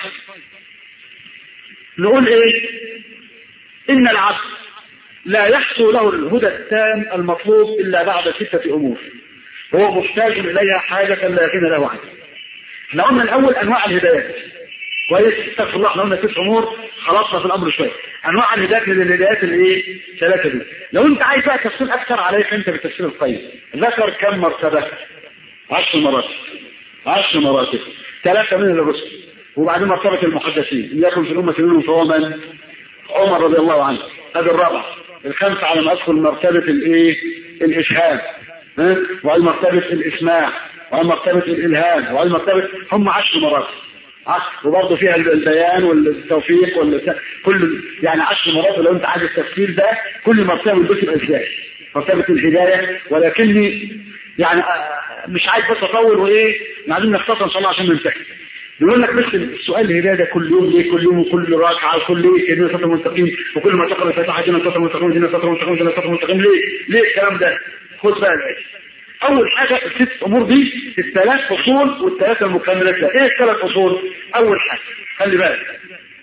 نقول ايه ان العبد لا يحصل له الهدى التام المطلوب الا بعد سته امور هو محتاج اليها حاجه لا غنى له عنها احنا قلنا الاول انواع الهدايات كويس استغفر الله احنا قلنا تسع امور خلصنا في الامر شويه انواع الهدايات من الهدايات الايه ثلاثه دي لو انت عايز بقى تفصيل اكثر عليك انت بالتفسير القيم ذكر كم مرتبه عشر مراتب عشر مراتب ثلاثه من الرسل وبعدين مرتبه المحدثين اللي يكن في الامه منهم فهو من عمر رضي الله عنه هذه الرابعه الخامسه على ما ادخل مرتبه الايه الاشهاد ها وعلى مرتبه الاسماع وعلى مرتبه الالهام وعلى مرتبه هم عشر مراتب عشر وبرضه فيها البيان والتوفيق وال كل يعني عشر مراتب لو انت عايز التفسير ده كل مرتبه من دول تبقى ازاي مرتبه الهدايه ولكني يعني مش عايز بس اطول وايه عايزين نختصر ان شاء الله عشان ننتهي بيقول لك بس السؤال الهدايه ده كل يوم ليه كل يوم وكل ركعه وكل ايه كده صراط مستقيم وكل ما تقرا الفاتحه دينا صراط مستقيم دينا صراط مستقيم دينا صراط مستقيم ليه؟ ليه الكلام ده؟ خد بقى اول حاجه الست امور دي الثلاث فصول والثلاثه المكملات لها ايه الثلاث فصول؟ اول حاجه خلي بالك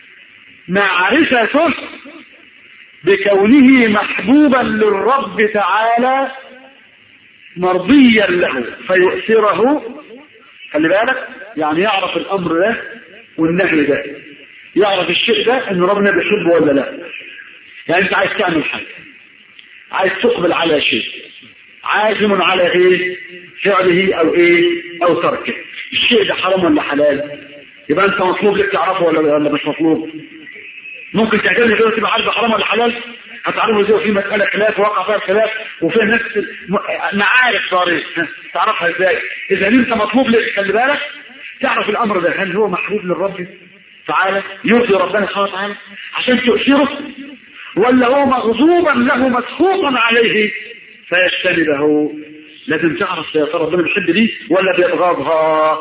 معرفته بكونه محبوبا للرب تعالى مرضيا له فيؤثره خلي بالك يعني يعرف الامر ده والنهي ده يعرف الشيء ده ان ربنا بيحبه ولا لا يعني انت عايز تعمل حاجه عايز تقبل على شيء عازم على ايه فعله او ايه او تركه الشيء ده حرام ولا حلال يبقى انت مطلوب لك تعرفه ولا ولا مش مطلوب ممكن تعجبني كده تبقى عارف حرام ولا حلال هتعرفوا ازاي في مسألة خلاف وقع فيها خلاف وفيها ناس معارف صارت تعرفها ازاي اذا انت مطلوب لك خلي بالك تعرف الامر ده هل هو محبوب للرب تعالى يرضي ربنا سبحانه وتعالى عشان تؤثره ولا هو مغضوبا له مسخوطا عليه فيجتنبه لازم تعرف يا ترى ربنا بيحب دي ولا بيبغضها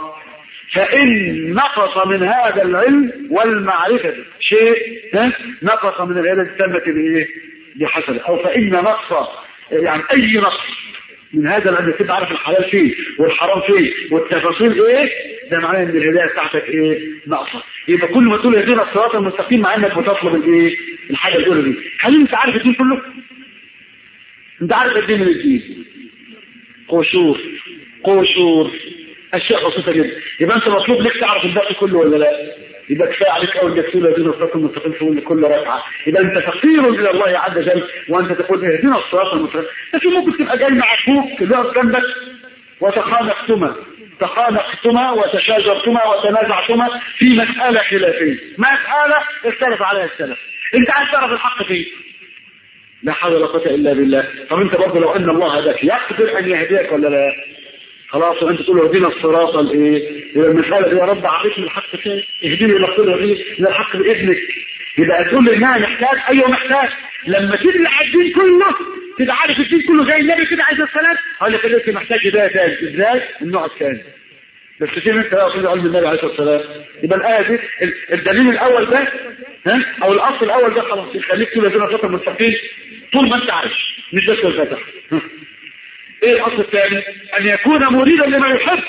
فإن نقص من هذا العلم والمعرفة شيء نقص من العلم التامة بإيه؟ بحسب أو فإن نقص يعني أي نقص من هذا العلم تبقى عارف الحلال فيه والحرام فيه والتفاصيل ايه ده معناه ان الهدايه بتاعتك ايه ناقصه يبقى كل ما تقول اهدنا الصراط المستقيم مع انك بتطلب الايه الحاجه الاولى دي هل انت عارف الدين كله انت عارف الدين من الدين قشور قشور اشياء بسيطه جدا يبقى انت مطلوب لك تعرف الباقي كله ولا لا يبقى كفايه عليك اول انك تقول اهدنا الصراط المستقيم في كل ركعه يبقى انت فقير الى الله عز وجل وانت تقول اهدنا الصراط المستقيم لكن ممكن تبقى جاي مع اخوك تقف جنبك وتخانقتما تخانقتما وتشاجرتما وتنازعتما في مسألة خلافية مسألة اختلف عليها السلف انت عايز تعرف الحق فيه لا حول ولا قوة إلا بالله طب انت برضه لو أن الله هداك يقدر أن يهديك ولا لا خلاص وانت تقول اهدنا الصراط الايه يبقى المسألة دي يا رب عرفني الحق فين اهدني الى الصراط الى الحق بإذنك يبقى تقول لي انها محتاج ايوه محتاج لما تدلع الدين كله تبقى عارف الدين كله زي النبي كده عايز السلام اقول لك انت محتاج هدايه ثاني ازاي النوع الثاني بس كتير انت بقى في علم النبي عليه الصلاه والسلام يبقى الايه دي الدليل الاول ده ها او الاصل الاول ده خلاص يخليك تقول لنا خطر مستقيم طول ما انت عايش مش بس الفتح ايه الاصل الثاني ان يكون مريدا لما يحب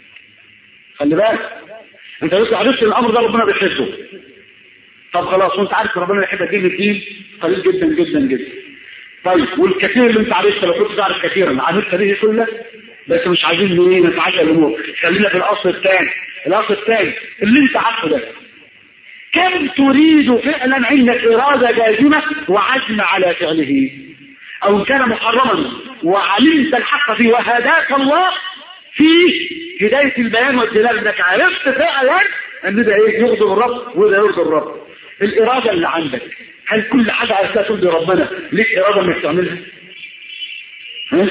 خلي بالك انت لسه عرفت الامر ده ربنا بيحبه طب خلاص وانت عارف ربنا يحب الدين الدين قليل جدا جدا جدا طيب والكثير اللي انت عرفته لو كنت تعرف كثيرا عرفت به كله بس مش عايزين ايه نتعشى الامور خلينا في الاصل الثاني الاصل الثاني اللي انت عارفه ده كم تريد فعلا عندك اراده جازمه وعزم على فعله او كان محرما وعلمت الحق فيه وهداك الله في هدايه البيان والدلال انك عرفت فعلا ان ده ايه يغضب الرب وده يرضي الرب الاراده اللي عندك هل كل حاجه عرفتها ترضي ربنا ليك اراده انك تعملها؟ ها؟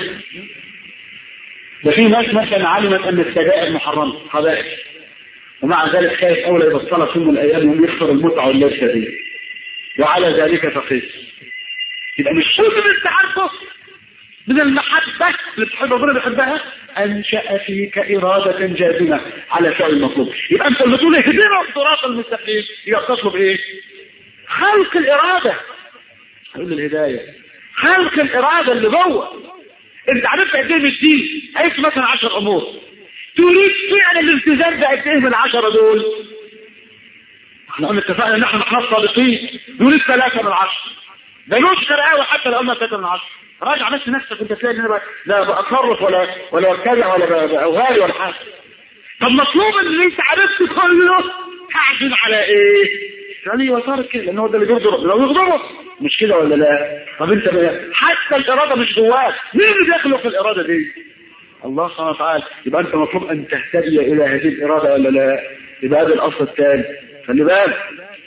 ده في ناس مثلا علمت ان السجائر محرمه خبائث ومع ذلك خايف اولى يبطلها في يوم من الايام وهم يخسر المتعه واللذه دي وعلى ذلك تقيس يبقى مش كل اللي انت عارفه من المحبه اللي بتحب ربنا بيحبها انشا فيك اراده جازمه على فعل المطلوب يبقى انت اللي تقول اهدنا الصراط المستقيم يبقى بتطلب ايه؟ خلق الاراده هقول الهدايه خلق الاراده اللي جوه انت عرفت قد ايه من الدين عرفت مثلا 10 امور تريد فعلا الالتزام بقد ايه من العشرة دول احنا قلنا اتفقنا ان احنا احنا الصادقين نريد ثلاثة من العشرة ده نشكر قوي حتى لو قلنا ثلاثة من العشرة راجع بس نفسك انت تلاقي ان انا لا بأتصرف ولا ولا بتكلم ولا بأغالي ولا حاجة طب مطلوب ان انت عرفت كله تعزم على ايه؟ يعني وصارت كده لان هو ده اللي بيغضب لو يغضبك مش كده ولا لا؟ طب انت حتى الاراده مش جواك مين اللي بيخلق الاراده دي؟ الله سبحانه وتعالى يبقى انت مطلوب ان تهتدي الى هذه الاراده ولا لا؟ يبقى هذا الاصل الثاني خلي بالك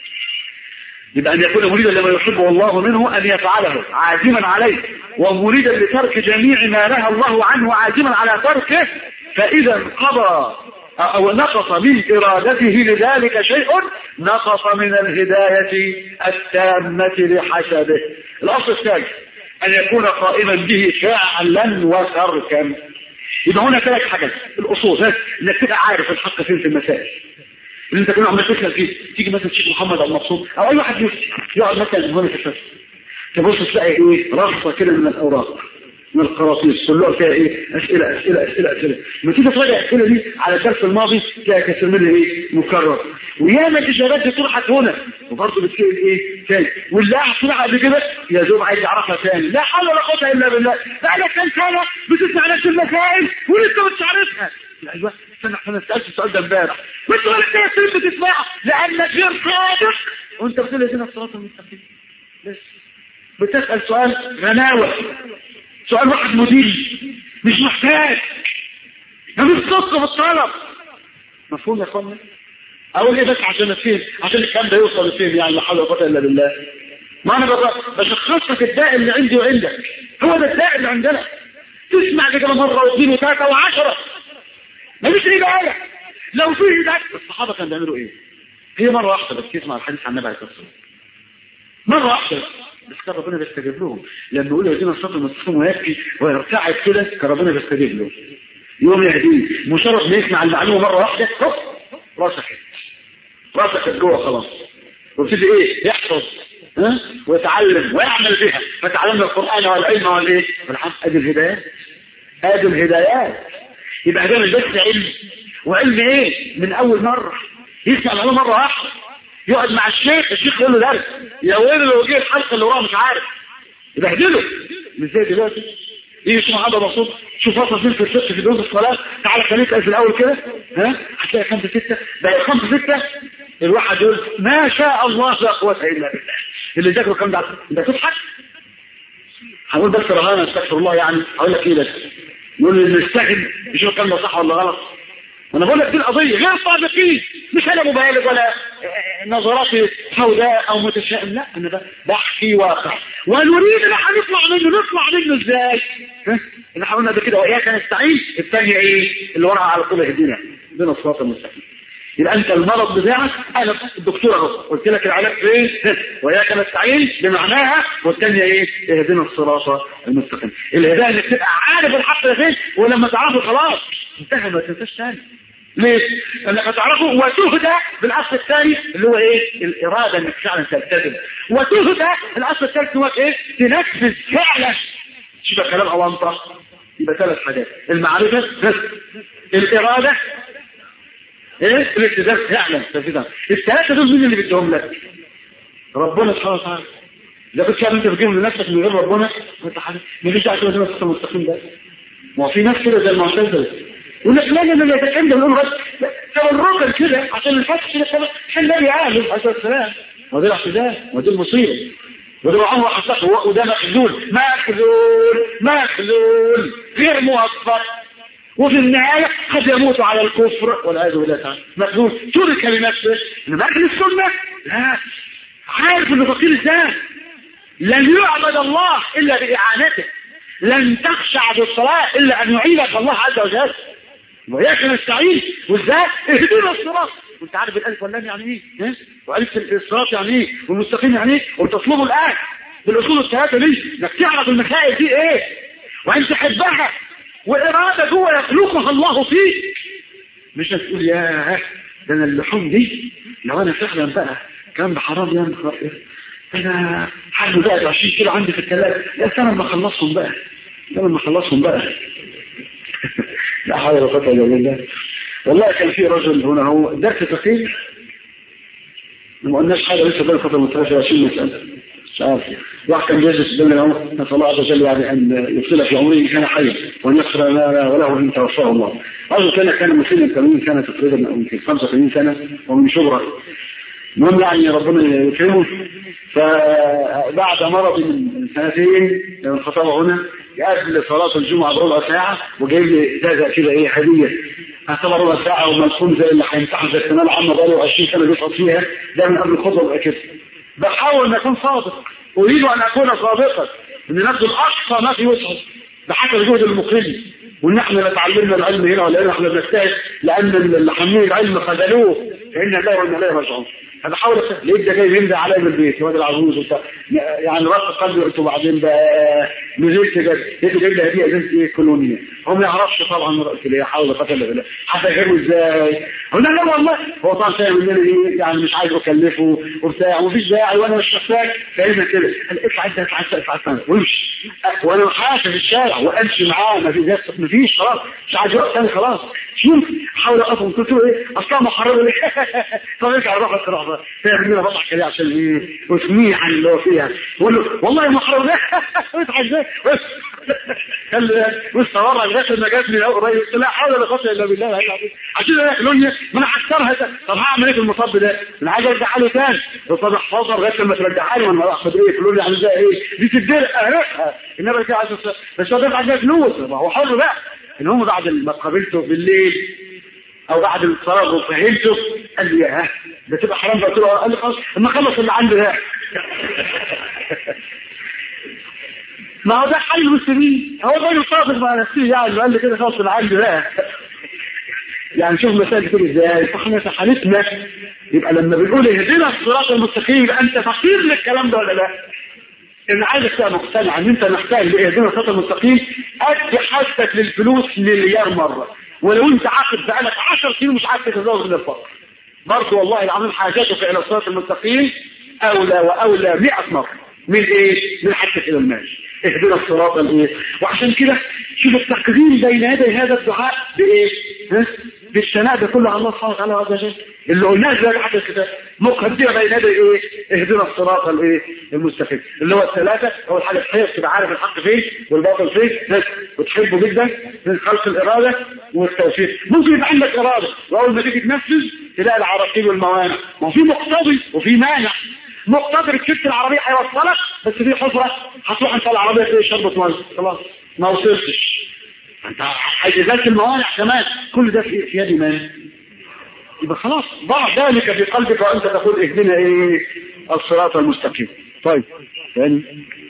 يبقى ان يكون مريدا لما يحبه الله منه ان يفعله عازما عليه ومريدا لترك جميع ما نهى الله عنه عازما على تركه فاذا انقضى او نقص من ارادته لذلك شيء نقص من الهدايه التامه لحسبه الاصل الثالث ان يكون قائما به فعلا وتركا يبقى هنا ثلاث حاجات الاصول انك تبقى عارف الحق فين في المسائل اللي انت كل عمال تسال فيه تيجي مثلا الشيخ محمد او مبسوط او اي واحد يقعد مثلا هنا في الفصل تبص تلاقي ايه رصه كده من الاوراق من القراطيس كلها فيها ايه اسئله اسئله اسئله اسئله لما تيجي تراجع الاسئله دي على الدرس الماضي تلاقي كثير منها ايه مكرر وياما الاجابات دي طرحت هنا وبرضه بتسال ايه تاني واللي قاعد طلع قبل كده يا دوب عايز يعرفها تاني لا حول ولا قوه الا بالله بقالك كام سنه بتسمع نفس المسائل ولسه مش عارفها ايوه استنى انا سالت السؤال ده امبارح وانت ولا انت بتسمعه لانك غير صادق وانت بتقول لي الصراط المستقيم بس بتسال سؤال غناوه سؤال واحد مدير مش محتاج ده مش صدق في الطلب مفهوم يا اخوانا اقول ايه بس عشان الفهم عشان الكلام ده يوصل للفهم يعني لا حول ولا قوه الا بالله ما انا بشخص لك الداء اللي عندي وعندك هو ده الداء اللي عندنا تسمع كده مره واثنين وثلاثه وعشره مفيش ايه بقى لو في هدايه الصحابه كانوا بيعملوا ايه؟ هي مره واحده بس تسمع الحديث عن النبي عليه الصلاه والسلام مره واحده بس كان ربنا بيستجيب لهم لما يقول يهدينا الصراط المستقيم ويبكي ويرتعد كده كان ربنا بيستجيب له يوم يهديه مجرد ما يسمع المعلومه مره واحده هوب راسخت راسخت جوه خلاص وابتدي ايه يحفظ ها ويتعلم ويعمل بها فتعلمنا القران والعلم والايه والحمد ادي الهدايات ادي الهدايات يبقى ده مش بس علم وعلم ايه من اول مره يسمع المعلومه مره واحده يقعد مع الشيخ الشيخ يقول له درس يا ويله لو جه الحلقه اللي وراه مش عارف يبهدله مش زي دلوقتي يجي شوف محمد مبسوط شوف وصل فين في الست في دروس الصلاه تعالى خليك في الاول كده ها هتلاقي خمسه سته بقى خمسه سته الواحد يقول ما شاء الله لا قوه الا بالله اللي ذاكره كام ده انت تضحك هقول بس رهانه استغفر الله يعني هقول لك ايه بس يقول لي نستخدم يشوف الكلام ده صح ولا غلط وانا بقول لك دي القضيه غير صادقين مش انا مبالغ ولا نظراتي سوداء او متشائم لا انا بحكي واقع ونريد ان احنا نطلع منه نطلع منه ازاي؟ اللي احنا قلنا كده واياك نستعين الثانيه ايه؟ اللي وراها على طول اهدنا اهدنا الصراط المستقيم يبقى انت المرض بتاعك انا الدكتور اهو قلت لك العلاج فين وياك نستعين بمعناها والثانيه ايه اهدنا الصراط المستقيم الهدايه انك تبقى عارف الحق ده فين ولما تعرفه خلاص انتهى ما تنساش ثاني ليه؟ انك هتعرفه وتهدى بالاصل الثاني اللي هو ايه؟ الاراده انك فعلا تلتزم وتهدى الاصل الثالث هو ايه؟ تنفذ فعلا شوف كلام اوانطه يبقى ثلاث حاجات المعرفه الاراده ايه الالتزام فعلا تنفيذها الثلاثه دول مين اللي بيديهم لك ربنا سبحانه وتعالى اذا كنت فاهم انت بتجيبهم لنفسك من غير ربنا انت حاجه مفيش داعي تبقى نفسك المستقيم ده ما هو في ناس كده زي المعتزله يقول لك لا لا لا يتكلم يقول بس تبركا كده عشان الفتح كده عشان النبي قال عليه السلام ودي الاعتدال ودي المصيبه وده عمره حصل وده مخزول مخزول مخزول غير موفق وفي النهاية قد يموت على الكفر والعياذ بالله تعالى مخزول ترك لنفسه انما اهل السنة لا عارف انه فقير ازاي لن يعبد الله الا باعانته لن تخشع بالصلاة الا ان يعينك الله عز وجل وإياك نستعين وازاي اهدنا الصراط وانت عارف الالف واللام يعني ايه والف الصراط يعني ايه والمستقيم يعني ايه وتطلبه الان بالاصول الثلاثه دي انك تعرف المسائل دي ايه وان تحبها واراده جوه يخلقها الله فيك مش هتقول يا ده انا اللحوم دي لو انا فعلا بقى كان بحرام يا نهار انا حاجه بقى 20 كيلو عندي في الثلاجه يا سنه لما اخلصهم بقى سنه لما اخلصهم بقى لا حول ولا قوه الا بالله والله كان في رجل هنا هو درس فقيه ما قلناش حاجه لسه بقى فتره متوفى 20 مساله مش عارف واحد كان جالس قدام العمر نسال الله عز وجل يعني ان يفصل في عمره ان كان حيا وان يغفر لنا وله ان توفاه الله رجل كان كان مسلما 80 سنه تقريبا او يمكن 85 سنه ومن شبرا المهم يعني ربنا يكرمه فبعد مرض من سنتين الخطابه هنا قبل صلاة الجمعة بربع ساعة وجايب لي ازازة كده ايه هدية اعتبر ربع ساعة وملحوم زي اللي هيمتحن زي الثانوية العامة بقاله 20 سنة بيسقط فيها ده من قبل الخطبة بقى كده بحاول ان اكون صادق اريد ان اكون صادقا ان نبذل اقصى ما في وسعه بحسب جهد المقل وان احنا لا تعلمنا العلم هنا ولا هنا احنا بنجتهد لان اللي حاملين العلم خذلوه فان الله وانا اليه راجعون انا بحاول لقيت ده جاي ينده عليا من البيت واد العجوز وبتاع يعني رق قلبي قلت وبعدين بقى نزلت جد لقيته جايب لي هديه ازازه ايه كولونيا هو ما يعرفش طبعا قلت له حاول قتل بالله هفهمه ازاي قلنا لا والله هو طبعا فاهم ان انا ايه يعني مش عايز اكلفه وبتاع ومفيش داعي وانا مش محتاج فاهمنا كده قال اطلع انت اطلع انت اطلع انت وامشي وانا حاسس في الشارع وامشي معاه ما في ما فيش خلاص مش عايز يقف تاني خلاص شوف احاول اقف قلت له ايه اصلا محرمه ليه طب ارجع روح الصراحه بقى فاهم انا بضحك عليه عشان ايه واسميه عن اللي هو فيها بقول له والله محرم ليه اضحك ازاي بس قال واستمر لغايه ما جات لي قريب قلت لا حول ولا قوه الا بالله عشان انا كلونيا ما انا هكسرها طب هعمل ايه في المصاب ده؟ انا عايز ارجعها له تاني طب احفظها لغايه لما ترجعها لي وانا احمد ايه كلونيا عامل زي ايه؟ دي تدير اهرقها انما كده عايز بس هو دفع فيها فلوس ما هو حر بقى ان هم بعد ما قابلته بالليل او بعد الصلاه وفهمته قال لي ها ده تبقى حرام بقى قال لي خلاص اما اخلص اللي عندي ده ما هو ده حل المسلمين هو ده صادق مع نفسه يعني قال لي كده خلاص اللي عندي ده يعني شوف مسائل كده ازاي فاحنا في حالتنا يبقى لما بنقول اهدنا الصراط المستقيم يبقى انت فقير للكلام ده ولا لا؟ ان عايزك تبقى مقتنع ان انت محتاج لاهدنا الصراط المستقيم ادي حاجتك للفلوس مليار مره ولو انت عاقد بقالك 10 سنين مش عارف تتزوج من الفقر برضه والله العظيم حاجاتك الى الصراط المستقيم اولى واولى 100 مره من ايه؟ من حاجتك الى المال اهدنا الصراط الايه وعشان كده شوف التقديم بين يدي هذا الدعاء بايه؟ ها؟ بالثناء ده كله على الله سبحانه وتعالى عز وجل اللي قلناه زي حتى الكتاب مقدمه بين يدي ايه؟ اهدنا الصراط الايه؟ المستقيم اللي هو الثلاثه اول حاجه تحب تبقى عارف الحق فين والباطل فين وتحبه جدا من خلق الاراده والتوفيق ممكن يبقى عندك اراده واول ما تيجي تنفذ تلاقي العراقيل والموانع ما هو في مقتضي وفي مانع مقتدر ركبت العربية هيوصلك بس في حفرة هتروح انت العربية تلاقي شربة ميه خلاص ما وصلتش انت حيزات الموانع كمان كل ده في, في يد من يبقى خلاص ضع ذلك في قلبك وانت تقول اهدنا ايه الصراط المستقيم طيب يعني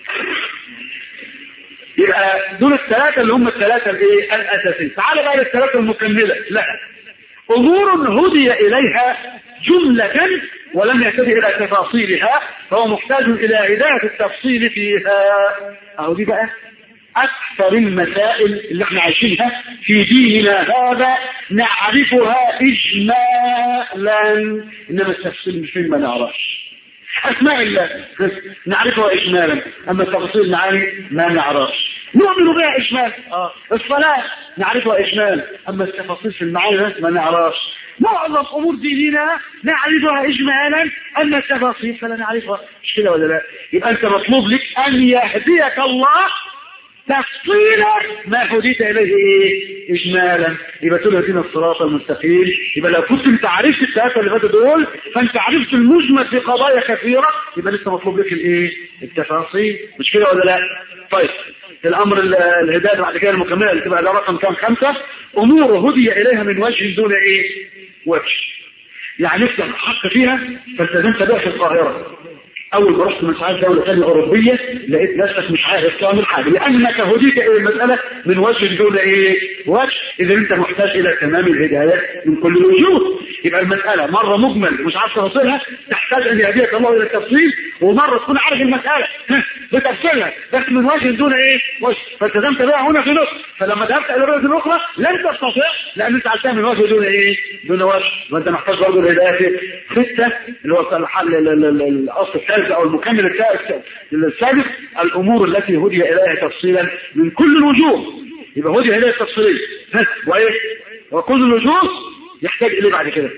يبقى دول الثلاثة اللي هم الثلاثة الايه الاساسية تعال بقى للثلاثة المكملة لا امور هدي اليها جملة ولم يهتدي الى تفاصيلها فهو محتاج الى هداية التفصيل فيها اهو دي بقى اكثر المسائل اللي احنا عايشينها في ديننا هذا نعرفها اجمالا انما التفصيل مش فين ما نعرفش اسماء الله نعرفها اجمالا اما التفاصيل المعاني ما نعرفش نؤمن بها اجمالا آه. الصلاه نعرفها اجمالا اما التفاصيل في المعاني ما نعرفش معظم امور ديننا نعرفها اجمالا اما التفاصيل فلا نعرفها مش كده ولا لا يبقى انت مطلوب لك ان يهديك الله تفصيل ما هديت اليه ايه اجمالا يبقى تقول هدينا الصراط المستقيم يبقى لو كنت انت عرفت الثلاثه اللي فاتوا دول فانت عرفت المجمل في قضايا كثيره يبقى لسه مطلوب لك الايه التفاصيل مش كده ولا لا طيب الامر الهدايه بعد كده المكمله اللي تبقى ده رقم كام خمسه امور هدي اليها من وجه دون ايه وجه يعني انت الحق فيها فالتزمت بها في القاهره اول ما رحت مساعد دولة ثانية اوروبية لقيت نفسك مش عارف تعمل حاجة لانك هديت الى المسألة من وجه دون ايه وجه اذا انت محتاج الى تمام الهداية من كل الوجوه يبقى المسألة مرة مجمل مش عارف تفاصيلها تحتاج ان يهديك الله الى التفصيل ومرة تكون عارف المسألة بتفصيلها بس من وجه دون ايه وجه فالتزمت بها هنا في نص فلما ذهبت الى الرؤية الاخرى لن تستطيع لان انت عرفتها من وجه دون ايه دون وجه وانت محتاج برضه الهداية ستة اللي هو الحل الاصل الثالث او المكمل السادس الامور التي هدي اليها تفصيلا من كل الوجوه يبقى هدي اليها تفصيليا وايه وكل الوجوه يحتاج اليه بعد كده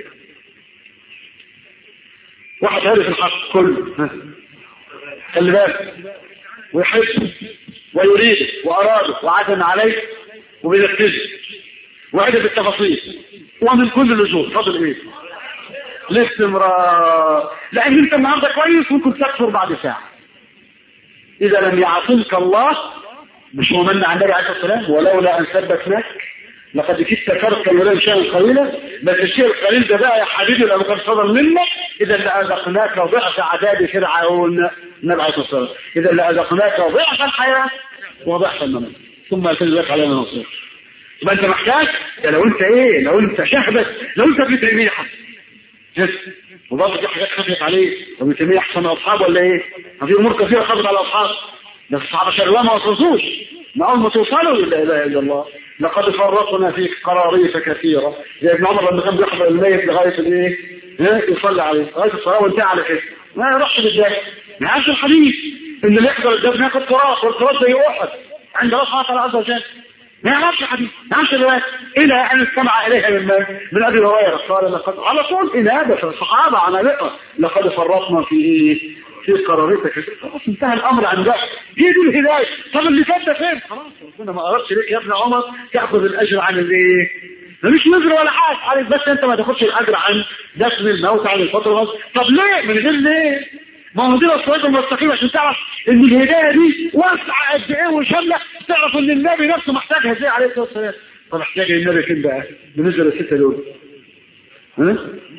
واحد عارف الحق كله خلي بالك ويحب ويريد واراد وعزم عليه وبينفذه وعد بالتفاصيل ومن كل الوجوه فضل ايه الاستمرار لان انت النهارده كويس ممكن تكفر بعد ساعه اذا لم يعصمك الله مش هو من عن النبي عليه الصلاه والسلام ولولا ان ثبتناك لقد كدت تركا ولو شيئا قليلا بس الشيء القليل ده بقى يا حبيبي لو كان صدر منك اذا لاذقناك ضعف عذاب فرعون النبي عليه الصلاه والسلام اذا لاذقناك ضعف الحياه وضعف الممات ثم يكون لك علينا نصير يبقى انت محتاج لو انت ايه لو انت شهبت لو انت ابن تيميه حتى وبرضه دي حاجات خفت عليه ابن تيميه احسن اصحاب ولا ايه؟ في امور كثيره خفت على الاصحاب بس الصحابه شروا ما وصلوش ما اول ما توصلوا لا اله الا الله لقد فرطنا في قراريف كثيره زي ابن عمر لما كان بيحضر الميت لغايه الايه؟ يصلي عليه لغايه الصلاه وانتهى على كده ما يروحش بالداخل نفس الحديث ان اللي يحضر الدفن ياخد تراث والتراث زي احد عند الله سبحانه وتعالى عز وجل ما يعرفش حديث ما يعرفش رواية إلى أن استمع إليها من من أبي هريرة قال لقد على طول إنابة الصحابة عمالقة لقد فرطنا في إيه؟ في قرارتك خلاص انتهى الأمر عن ذلك هي دي الهداية طب اللي فات ده فين؟ خلاص ربنا ما أردش ليك يا ابن عمر تأخذ الأجر عن الإيه؟ مفيش نذر ولا حاجة عليك بس أنت ما تاخدش الأجر عن دفن الموت عن الفترة طب ليه؟ من غير ليه؟ ما هو دي الصراط المستقيم عشان تعرف ان الهدايه دي واسعه قد ايه وشامله تعرف ان النبي نفسه محتاجها ازاي عليه الصلاه والسلام طب محتاج النبي فين بقى؟ بالنسبه للسته دول ها؟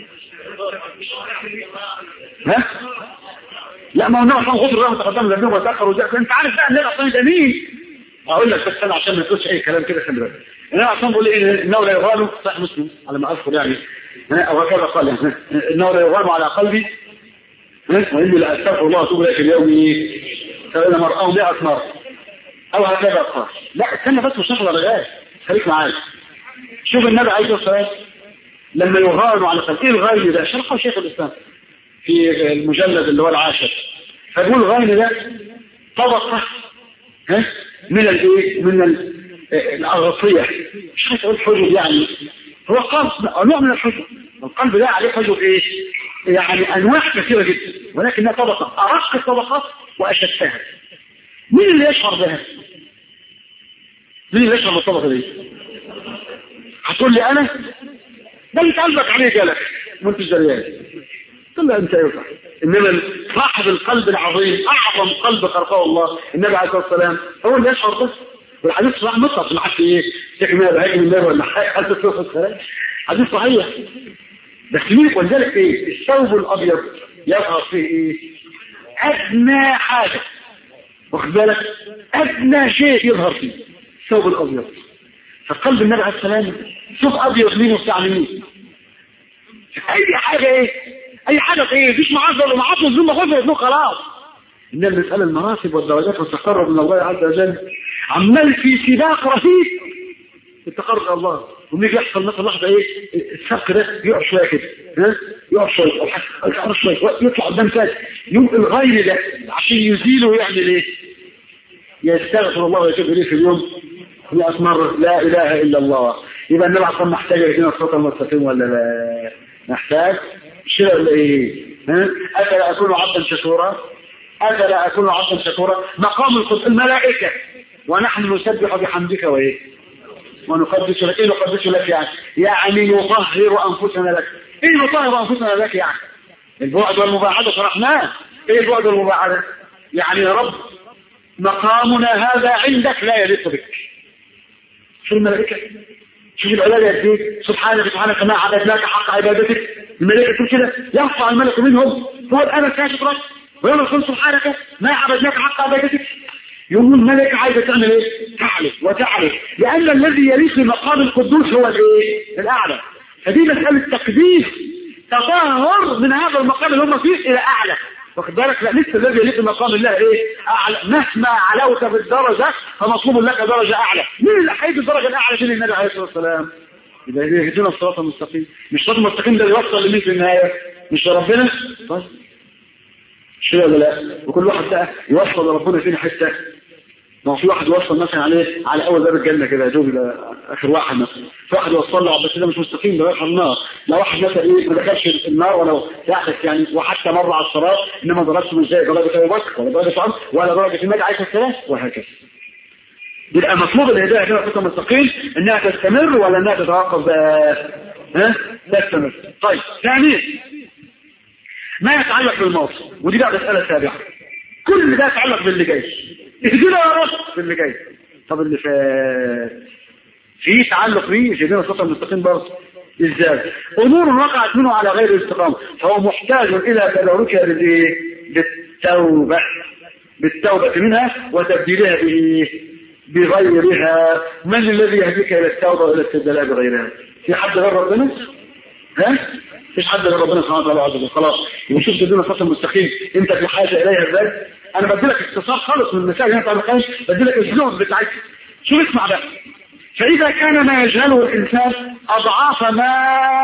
ها؟ لا ما هو النبي عشان غفر له تقدم ذنبه وتاخر وزاد انت عارف بقى النبي اصلا ده مين؟ اقول لك بس انا عشان ما تقولش اي كلام كده خلي بالك النبي عشان بيقول ايه انه لا يغال صحيح مسلم على ما اذكر يعني او هكذا قال يعني انه لا يغال على قلبي وإني لأستغفر الله وأتوب إليه في اليوم سبعين مرة أو 100 مرة أو هكذا قال لا استنى بس مش نخلص لغاية خليك معايا شوف النبي عليه الصلاة والسلام لما يغار على خلق ايه الغاية ده شرحه شيخ الإسلام في المجلد اللي هو العاشر فبيقول الغاية ده طبقة ها من الايه من الأغطية مش عايز اقول حجب يعني هو قلب نوع من الحجب القلب ده عليه حجب ايه يعني انواع كثيرة جدا ولكنها طبقة ارق الطبقات واشدها مين اللي يشعر بها مين اللي يشعر بالطبقة دي هتقول لي انا ده انت قلبك عليه جالك وانت جريان قل له انت يرفع انما صاحب القلب العظيم اعظم قلب خلقه الله النبي عليه الصلاه والسلام هو اللي يشعر به والحديث صحيح مطلق ما حدش ايه تكمل هيك من الله ولا حاجه هل تصرف الكلام حديث صحيح بس مين ولذلك ايه الثوب الابيض يظهر فيه ايه ادنى حاجه واخد بالك ادنى شيء يظهر فيه الثوب الابيض فقلب النبي عليه السلام شوف ابيض مين وبتاع مين اي حاجه ايه اي حاجه ايه مفيش معاذ ولا معاذ الذنوب غفرت خلاص ان المساله المراتب والدرجات والتقرب من الله عز وجل عمال في سباق رهيب في التقرب الى الله ويجي يحصل مثلا لحظه ايه السبق ده يقع شويه كده ها يقع شويه او يقع شويه يطلع قدام تاني يوم الغير ده عشان يزيله يعمل ايه؟ يستغفر الله ويتوب اليه في اليوم 100 مره لا اله الا الله يبقى النبي عليه محتاج يهدينا الصراط المستقيم ولا لا؟ محتاج شيء ولا ايه؟ ها؟ افلا اكون عبدا شكورا؟ افلا اكون عبدا شكورا؟ مقام القدس الملائكه ونحن نسبح بحمدك وايه؟ ونقدس لك ايه نقدس لك يعني يعني نطهر انفسنا لك ايه نطهر انفسنا لك يعني البعد والمباعدة شرحناه ايه البعد والمباعدة يعني يا رب مقامنا هذا عندك لا يليق بك شو الملائكة شوف العبادة قد سبحانك سبحانك ما عبدناك حق عبادتك الملائكة تقول كده يرفع الملك منهم هو الآن كاشف رأس ويوم يقول سبحانك ما عبدناك حق عبادتك يقول الملك عايزة تعمل ايه تعلف وتعلف لأن الذي يليق مقام القدوس هو الايه الاعلى فدي مسألة تقديس تطهر من هذا المقام اللي هم فيه الى اعلى واخد بالك لا لسه الذي يليق مقام الله ايه اعلى مهما علوت في الدرجة فمطلوب لك درجة اعلى مين اللي هيجي الدرجة الاعلى دي النبي عليه الصلاة والسلام يبقى يهدينا الصراط المستقيم مش الصراط المستقيم ده يوصل لمين في النهاية مش لربنا بس مش ولا لا وكل واحد بقى يوصل لربنا فين حته ما هو في واحد يوصل مثلا عليه على اول باب الجنه كده يا الى اخر واحد مثلا في واحد يوصل له بس ده مش مستقيم ده يدخل النار لو واحد مثلا ايه ما دخلش النار ولو يحدث يعني وحتى مر على الصراط انما درجته مش زي درجه ابو بكر ولا درجه عمر ولا درجه النبي عليه السلام وهكذا يبقى مطلوب الهدايه كده خطه مستقيم انها تستمر ولا انها تتوقف بقى ها تستمر طيب ثانيا ما يتعلق بالماضي ودي بقى مساله سابعه كل ده يتعلق باللي جاي اهدنا يا رب باللي جاي طب اللي فات في تعلق بيه اهدنا الصراط المستقيم برضه ازاي امور وقعت منه على غير الاستقامه فهو محتاج الى تداركها بالايه بالتوبه بالتوبه منها وتبديلها بايه بغيرها من الذي يهديك الى التوبه والى الاستبدال بغيرها في حد غير ربنا ها مفيش حد غير ربنا سبحانه وتعالى عز وجل خلاص يبقى شوف تدينا الصراط المستقيم انت في حاجه اليها ازاي انا بدي لك اختصار خالص من المثال اللي انت عملتهاش بدي لك الجهد بتاعتك شو اسمع بقى فاذا كان ما يجهله الانسان اضعاف ما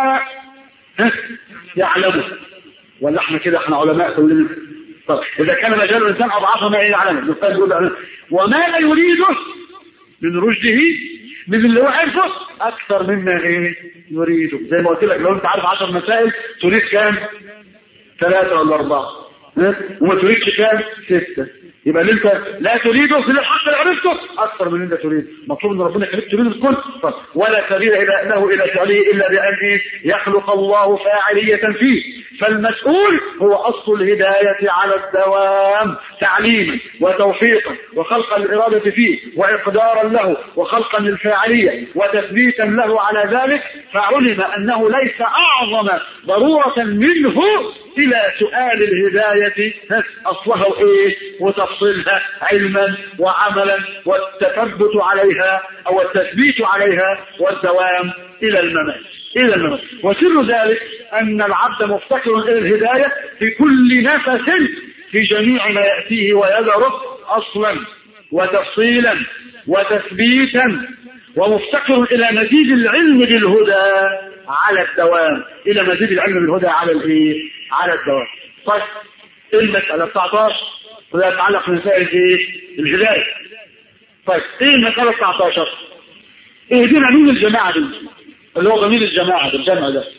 يعلمه ولا احنا كده احنا علماء كلنا طب اذا كان ما يجهله الانسان اضعاف ما يعلمه يقول وما لا يريده من رشده من اللي هو عارفه اكثر مما ايه يريده زي ما قلت لك لو انت عارف 10 مسائل تريد كام ثلاثة ولا أربعة وما تريدش كام ستة يبقى اللي انت لا تريده في الحق اللي عرفته اكثر من اللي انت تريد مطلوب ان ربنا يخليك تريد الكل ولا سبيل الى له الى فعله الا بان يخلق الله فاعليه فيه فالمسؤول هو اصل الهدايه على الدوام تعليما وتوفيقا وخلقا الاراده فيه واقدارا له وخلقا للفاعليه وتثبيتا له على ذلك فعلم انه ليس اعظم ضروره منه الى سؤال الهدايه اصلها ايه وتفصيلها علما وعملا والتثبت عليها او التثبيت عليها والدوام الى الممات الى الممات وسر ذلك ان العبد مفتقر الى الهدايه في كل نفس في جميع ما ياتيه ويذره اصلا وتفصيلا وتثبيتا ومفتقر الى مزيد العلم بالهدى على الدوام الى مزيد العلم بالهدى على الايه على الدوام طيب المساله 19 وده يتعلق بمسائل ايه الهدايه طيب ايه المساله 19 اهدنا مين الجماعه دي اللي هو ضمير الجماعه ده الجمع ده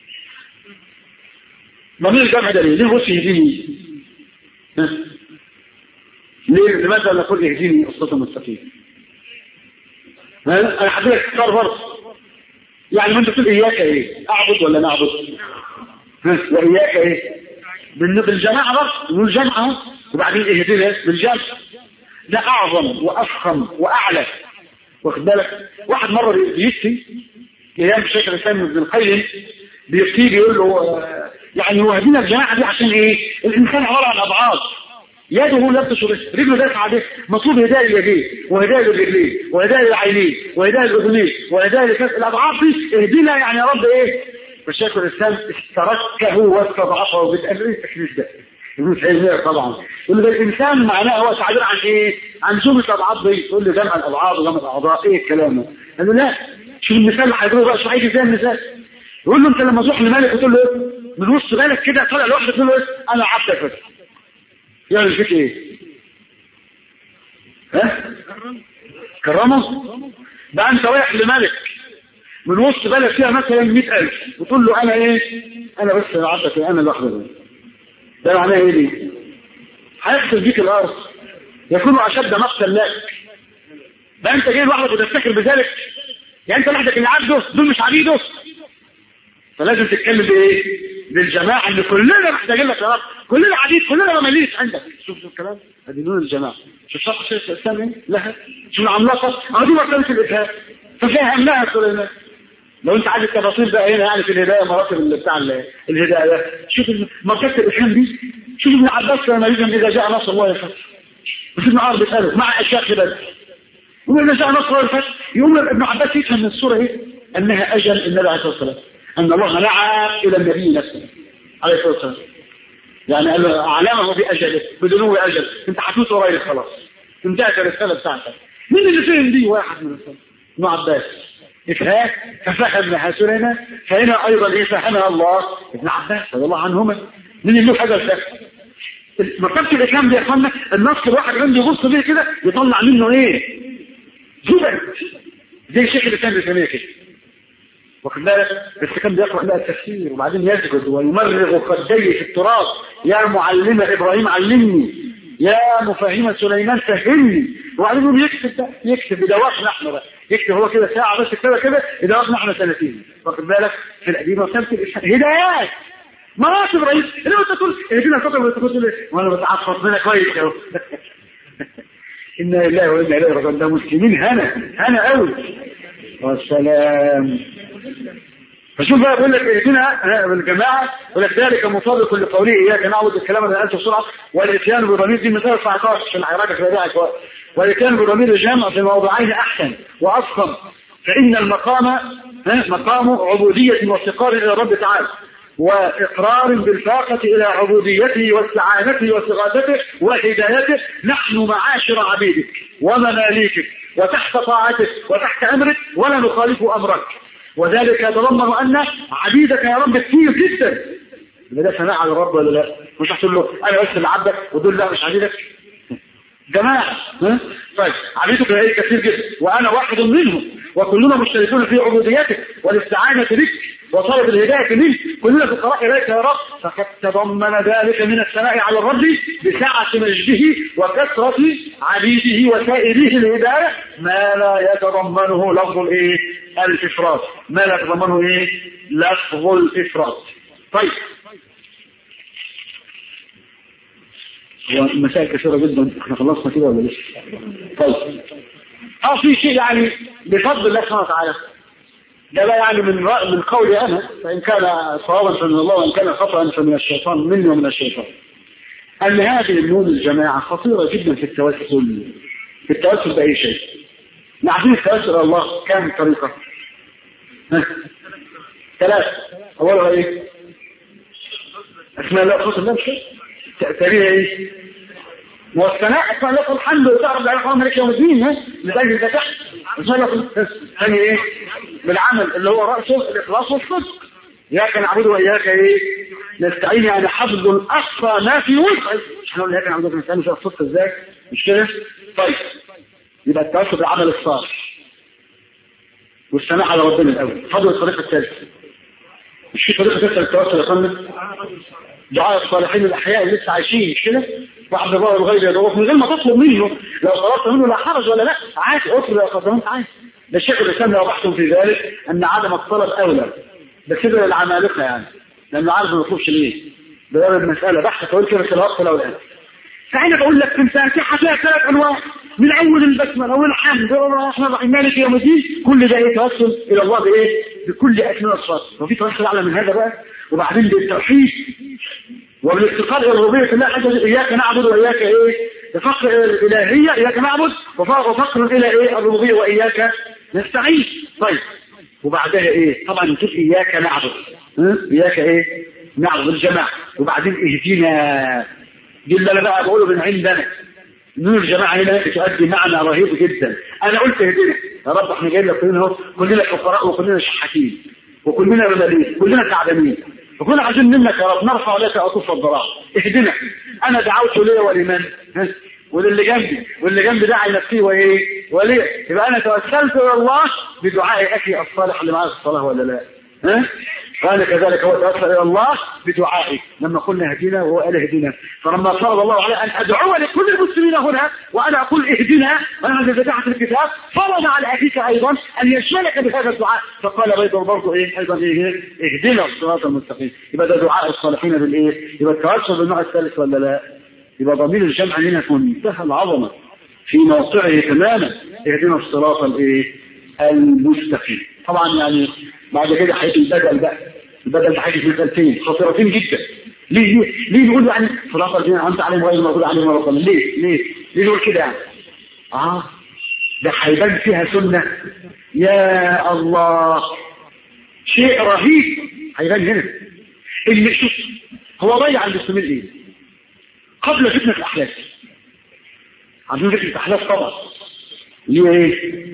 ضمير الجمع ده ليه ليه بص يهديني ليه لماذا نقول يهديني الصوت المستقيم انا حبيت اختار برضه يعني ما انت تقول اياك ايه اعبد ولا نعبد واياك ايه بالجماعه برضه نقول جمعه وبعدين اهدنا بالجمع ده اعظم وافخم واعلى واخد بالك واحد مره بيفتي ايام الشيخ الاسلام ابن القيم بيفتي بيقول له آه، يعني هو هدينا الجماعه دي عشان ايه؟ الانسان عباره عن ابعاد يده لا تشرف رجله دافعه عليه مطلوب هدايه لليدين وهدايه للرجلين وهدايه للعينين وهدايه للاذنين وهدايه لكاس الاضعاف دي اهدنا يعني يا رب ايه؟ فالشيخ الاسلام استركه واستضعفه بالامر التكليف ده ابن تيميه طبعا يقول له الانسان معناه هو تعبير عن ايه؟ عن جمله الاضعاف دي تقول له جمع الاضعاف وجمع الاعضاء ايه الكلام ده؟ قال له لا شوف المثال اللي هيضربه بقى شو هيجي ازاي المثال؟ يقول له انت لما تروح لمالك وتقول له ايه؟ من وسط بالك كده طالع لوحدك تقول له ايه؟ انا عبدك بس يعمل فيك ايه؟ ها؟ كرمه؟ ده انت رايح لملك من وسط بلد فيها مثلا 100000 وتقول له انا ايه؟ انا بس عبدك انا لوحدي ده معناه ايه دي؟ هيقتل بيك الارض يكون اشد مقتل لك ده انت جاي لوحدك وتفتكر بذلك يعني انت لوحدك اللي عبده دول مش عبيده فلازم تتكلم بايه؟ بالجماعه اللي كلنا محتاجين لك يا رب كلنا عبيد كلنا مماليك عندك شوف شوف الكلام ادي نور الجماعه شوف شرح شيخ الاسلام ايه؟ لها شوف العملاقه اه دي مرتبه الاسهام ففهمناها سليمان لو انت عايز التفاصيل بقى هنا يعني في الهدايه مراتب اللي بتاع الهدايه ده شوف مرتبه الاسهام دي شوف ابن عباس لما يجي اذا جاء نصر الله الفتح بس ابن عمر بيساله مع اشياء كده واذا جاء نصر الله الفتح يقوم ابن عباس يفهم من الصوره ايه؟ انها اجل النبي عليه الصلاه والسلام ان الله نعى الى النبي نفسه عليه الصلاه والسلام يعني قال له اعلمه باجله بدنو اجل انت هتموت ورايا خلاص انتهت الرساله بتاعتك مين اللي فهم دي واحد من الرسالة ابن عباس إفهام ففهمها سليمان فهنا أيضا إيه فهمها الله ابن عباس رضي الله عنهما من اللي حاجة الفهم مرتبة الإسلام دي يا إخوانا النص الواحد عنده يبص بيه كده يطلع منه إيه؟ جبل زي شيخ الإسلام الإسلامية كده واخد بالك بس كان بيقرأ بقى التفسير وبعدين يسجد ويمرغ خديه في التراب يا معلم إبراهيم علمني يا مفهم سليمان فهمني وبعدين يقوم يكتب ده يكتب بدواخنا احنا بقى يكتب هو كده ساعة بس كده كده بدواخنا احنا سنتين واخد بالك في القديمة وسنة هدايات مراتب رئيس اللي انت تقول اهدنا الفترة اللي تقول لي وانا بتعصب منها كويس اهو انا لله وانا اليه راجعون ده مسلمين هنا هنا قوي والسلام فشوف بقى بيقول لك اهدنا الجماعه يقول لك ذلك مطابق لقوله اياك نعبد الكلام اللي قالته بسرعه والاتيان بالضمير دي مثال 19 في الحراكه في والاتيان بالضمير الجامع في موضعين احسن واضخم فان المقام مقام عبوديه وافتقار الى الرب تعالى وإقرار بالفاقة إلى عبوديته واستعانته واستغاثته وهدايته نحن معاشر عبيدك ومماليكك وتحت طاعتك وتحت أمرك ولا نخالف أمرك وذلك يتضمن أن عبيدك يا رب كثير جدا يبقى ده ثناء على الرب ولا لا؟ مش هتقول له أنا بس اللي عبدك ودول لا مش عبيدك جماعة ها؟ طيب عبيدك هي كثير جدا وأنا واحد منهم وكلنا مشتركون في عبوديتك والاستعانة بك وطلب الهداية منك كلنا فقراء إليك يا رب فقد تضمن ذلك من الثناء على الرب بسعة مجده وكثرة عبيده وسائره الهداية ما لا يتضمنه لفظ الايه؟ الإفراد ما لا يتضمنه ايه؟ لفظ الإفراد طيب هو مسائل كثيرة جدا احنا خلصنا كده ولا لسه؟ طيب اه في شيء يعني بفضل الله سبحانه وتعالى ده لا يعني من رأي من قولي انا فان كان صوابا فمن الله وان كان خطا فمن الشيطان مني ومن الشيطان ان هذه النون الجماعه خطيره جدا في التوسل في التوسل باي شيء عارفين التوسل الله كم طريقه؟ ثلاث اولها ايه؟ اسماء الله خصوص الله مش تأثيرها ايه؟ والثناء اسماء الله الحمد وتعرف على قوم ملك يوم الدين ها لذلك انت تحت اسماء الله ثاني ايه؟ بالعمل اللي هو رأسه الإخلاص والصدق إياك نعبد وإياك إيه؟ نستعين يعني حفظ الأقصى ما في وسعه مش هنقول إياك نعبد وإياك نستعين الصدق إزاي؟ مش كده؟ طيب يبقى التوسل بالعمل الصالح والثناء على ربنا الأول فضل الطريقة الثالثة مش في طريقة ثالثة للتوسل يا فندم؟ دعاء الصالحين الأحياء اللي لسه عايشين مش كده؟ وعبد الله الغيب يدعوك من غير ما تطلب منه لو طلبت منه لا حرج ولا لا عادي اطلب يا قدام انت عايز ده الشيخ الاسلام لو بحثم في ذلك ان عدم الطلب اولى ده كده للعمالقه يعني لانه عارف ما يطلبش ليه ده ده المساله بحث طويل كده في الوقت الاولاني فانا بقول لك في الفاتحه فيها ثلاث انواع من اول البسمله والحمد والرحمن الرحيم مالك يوم الدين كل ده ايه توسل الى الله بايه؟ بكل اسماء الصفات وفي توسل اعلى من هذا بقى وبعدين بالتوحيد وبالافتقار الى ربوبيه الله عز وجل اياك نعبد واياك ايه؟ بفقر الالهيه اياك نعبد وفقر الى ايه؟ الربوبيه واياك نستعين طيب وبعدها ايه؟ طبعا نقول اياك نعبد ها؟ اياك ايه؟ نعبد الجماعه وبعدين اهدنا دي اللي انا بقى بقوله من عندنا نور الجماعة هنا تؤدي معنى رهيب جدا انا قلت اهدنا يا رب احنا جايين لك كلنا اهو كلنا فقراء وكلنا شحاتين وكلنا رمالين كلنا تعبانين وكلنا عايزين منك يا رب نرفع لك اطوف الضراع اهدنا انا دعوت لي ولمن ها؟ وللي جنبي واللي جنبي دعا نفسي وايه وليه يبقى انا توسلت الى الله بدعاء اخي الصالح اللي معاه في الصلاه ولا لا ها قال كذلك هو توسل الى الله بدعائه لما قلنا اهدنا وهو قال اهدنا فلما فرض الله عليه ان ادعو لكل المسلمين هنا وانا اقول اهدنا وانا الذي فتحت الكتاب فرض على اخيك ايضا ان يشملك بهذا الدعاء فقال ايضا برضه ايه ايضا ايه اهدنا الصراط المستقيم يبقى ده دعاء الصالحين بالايه يبقى التوسل بالنوع الثالث ولا لا يبقى ضمير الجمع هنا في منتهى العظمه في موقعه تماما اهدنا الصراط الايه المستقيم طبعا يعني بعد كده هيجي البدل بقى البدل ده هيجي في مسألتين خطيرتين جدا ليه ليه ليه نقول يعني صراط الذين انعمت عليهم غير المغضوب عليهم ولا الضالين ليه ليه ليه نقول كده يعني اه ده هيبان فيها سنه يا الله شيء رهيب هيبان هنا ان شوف هو ضيع المسلمين ايه قبل فتنه الاحلاف عندنا فتنه الاحلاف طبعا ليه ايه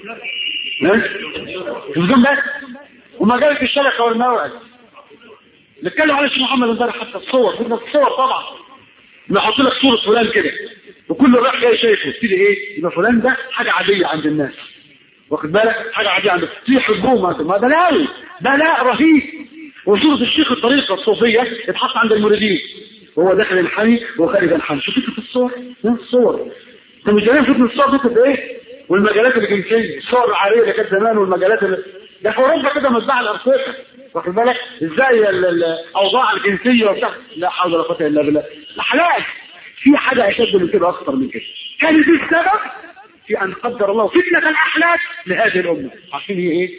ها بدون بس وما جابت الشبكه والموعد نتكلم على الشيخ محمد امبارح حتى الصور بدنا الصور طبعا نحط لك صوره فلان كده وكل راح جاي شايفه تبتدي ايه يبقى فلان ده حاجه عاديه عند الناس واخد بالك حاجه عاديه عند في حبوه ما بلاوي بلاء رهيب وصوره الشيخ الطريقه الصوفيه اتحط عند المريدين وهو داخل الحني وخارج الحني شوف فكره الصور الصور انت مش جايين فكره الصور فكره ايه والمجالات الجنسيه الصور العاريه اللي كانت زمان والمجالات اللي ده في اوروبا كده متباع الارقام واخد بالك ازاي الاوضاع الجنسيه وبتاع لا حول ولا قوه الا بالله حلال في حاجه اشد من كده اكثر من كده كان دي السبب في ان قدر الله فتنه الاحلاف لهذه الامه عارفين هي ايه؟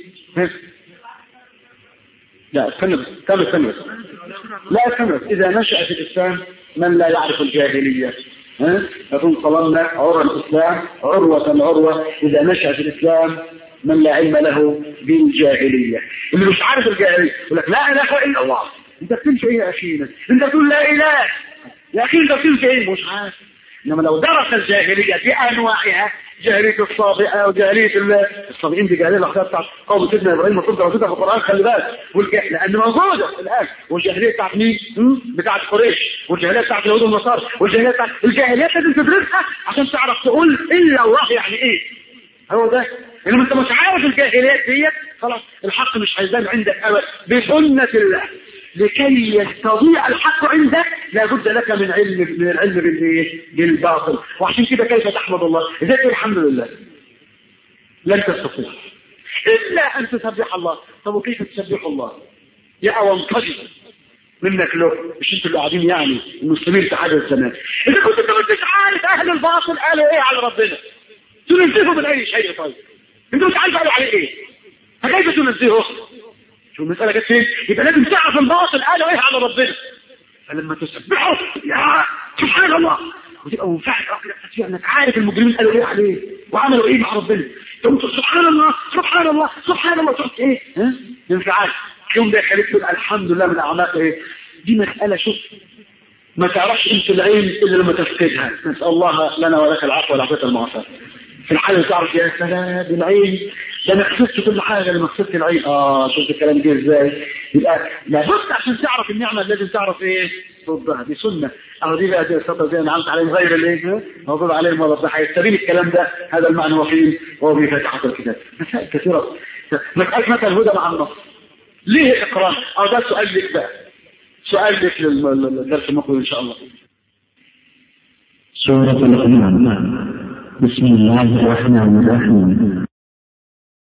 لا استنى بس استنى استنى بس لا استنى بس اذا نشا في الاسلام من لا يعرف الجاهليه ها يكون قلنا عرى الاسلام عروه عروه اذا نشا في الاسلام من لا علم له بالجاهلية اللي مش عارف الجاهلية يقول لك لا إله إلا الله أنت بتمشي إيه يا أخينا أنت تقول لا إله يا أخي أنت بتمشي إيه مش عارف إنما لو درس الجاهلية بأنواعها جاهلية الصابئة وجاهلية الصابئين دي جاهلية الأخلاق بتاعت قوم سيدنا إبراهيم المفروض دراستها في القرآن خلي بالك والجهل لأن موجودة الآن والجاهلية بتاعت مين؟ بتاعت قريش والجاهلية بتاعت اليهود والنصارى والجاهلية بتاعت الجاهلية لازم تدرسها عشان تعرف تقول إلا الله يعني إيه هو ده انما انت مش عارف الجاهليات ديت خلاص الحق مش هيبان عندك ابدا بسنه الله لكي يستضيع الحق عندك لابد لك من علم من العلم بالايه؟ بالباطل وعشان كده كيف تحمد الله؟ ازاي تقول الحمد لله؟ لن تستطيع الا ان تسبح الله طب وكيف تسبح الله؟ يا وانقذ منك له مش انتوا اللي قاعدين يعني المسلمين في حاجه الزمان اذا كنت انت ما انتش عارف اهل الباطل قالوا ايه على ربنا تنزهه من اي شيء طيب انت مش عارف قالوا عليه ايه فكيف تنزهه شو المسألة جت فين يبقى لازم تعرف الباطل قالوا ايه على ربنا فلما تسبحه يا سبحان الله وتبقى منفعل كده انك عارف المجرمين قالوا ايه عليه وعملوا ايه مع ربنا تقول سبحان الله سبحان الله سبحان الله تقول ايه ها انفعال يوم ده يخليك تقول الحمد لله من اعماق ايه دي مسألة شوف ما تعرفش انت العين الا لما تفقدها نسأل الله لنا ولك العفو والعافية المعافاة في الحالة تعرف يا سلام العين ده انا خسرت كل حاجة لما خسرت العين اه شفت الكلام ده ازاي يبقى لابد عشان تعرف النعمة لازم تعرف ايه ضدها دي سنة اهو دي بقى دي الخطة زي نعمت عليهم غير الايه موجود عليهم ولا الضحى يستبين الكلام ده هذا المعنى وفين وهو بفتحة الكتاب مسائل كثيرة مسألة مثلا الهدى مع النص ليه اقرار اه ده سؤال لك بقى سؤال لك للدرس المقبل ان شاء الله سورة الأنعام بسم الله الرحمن الرحيم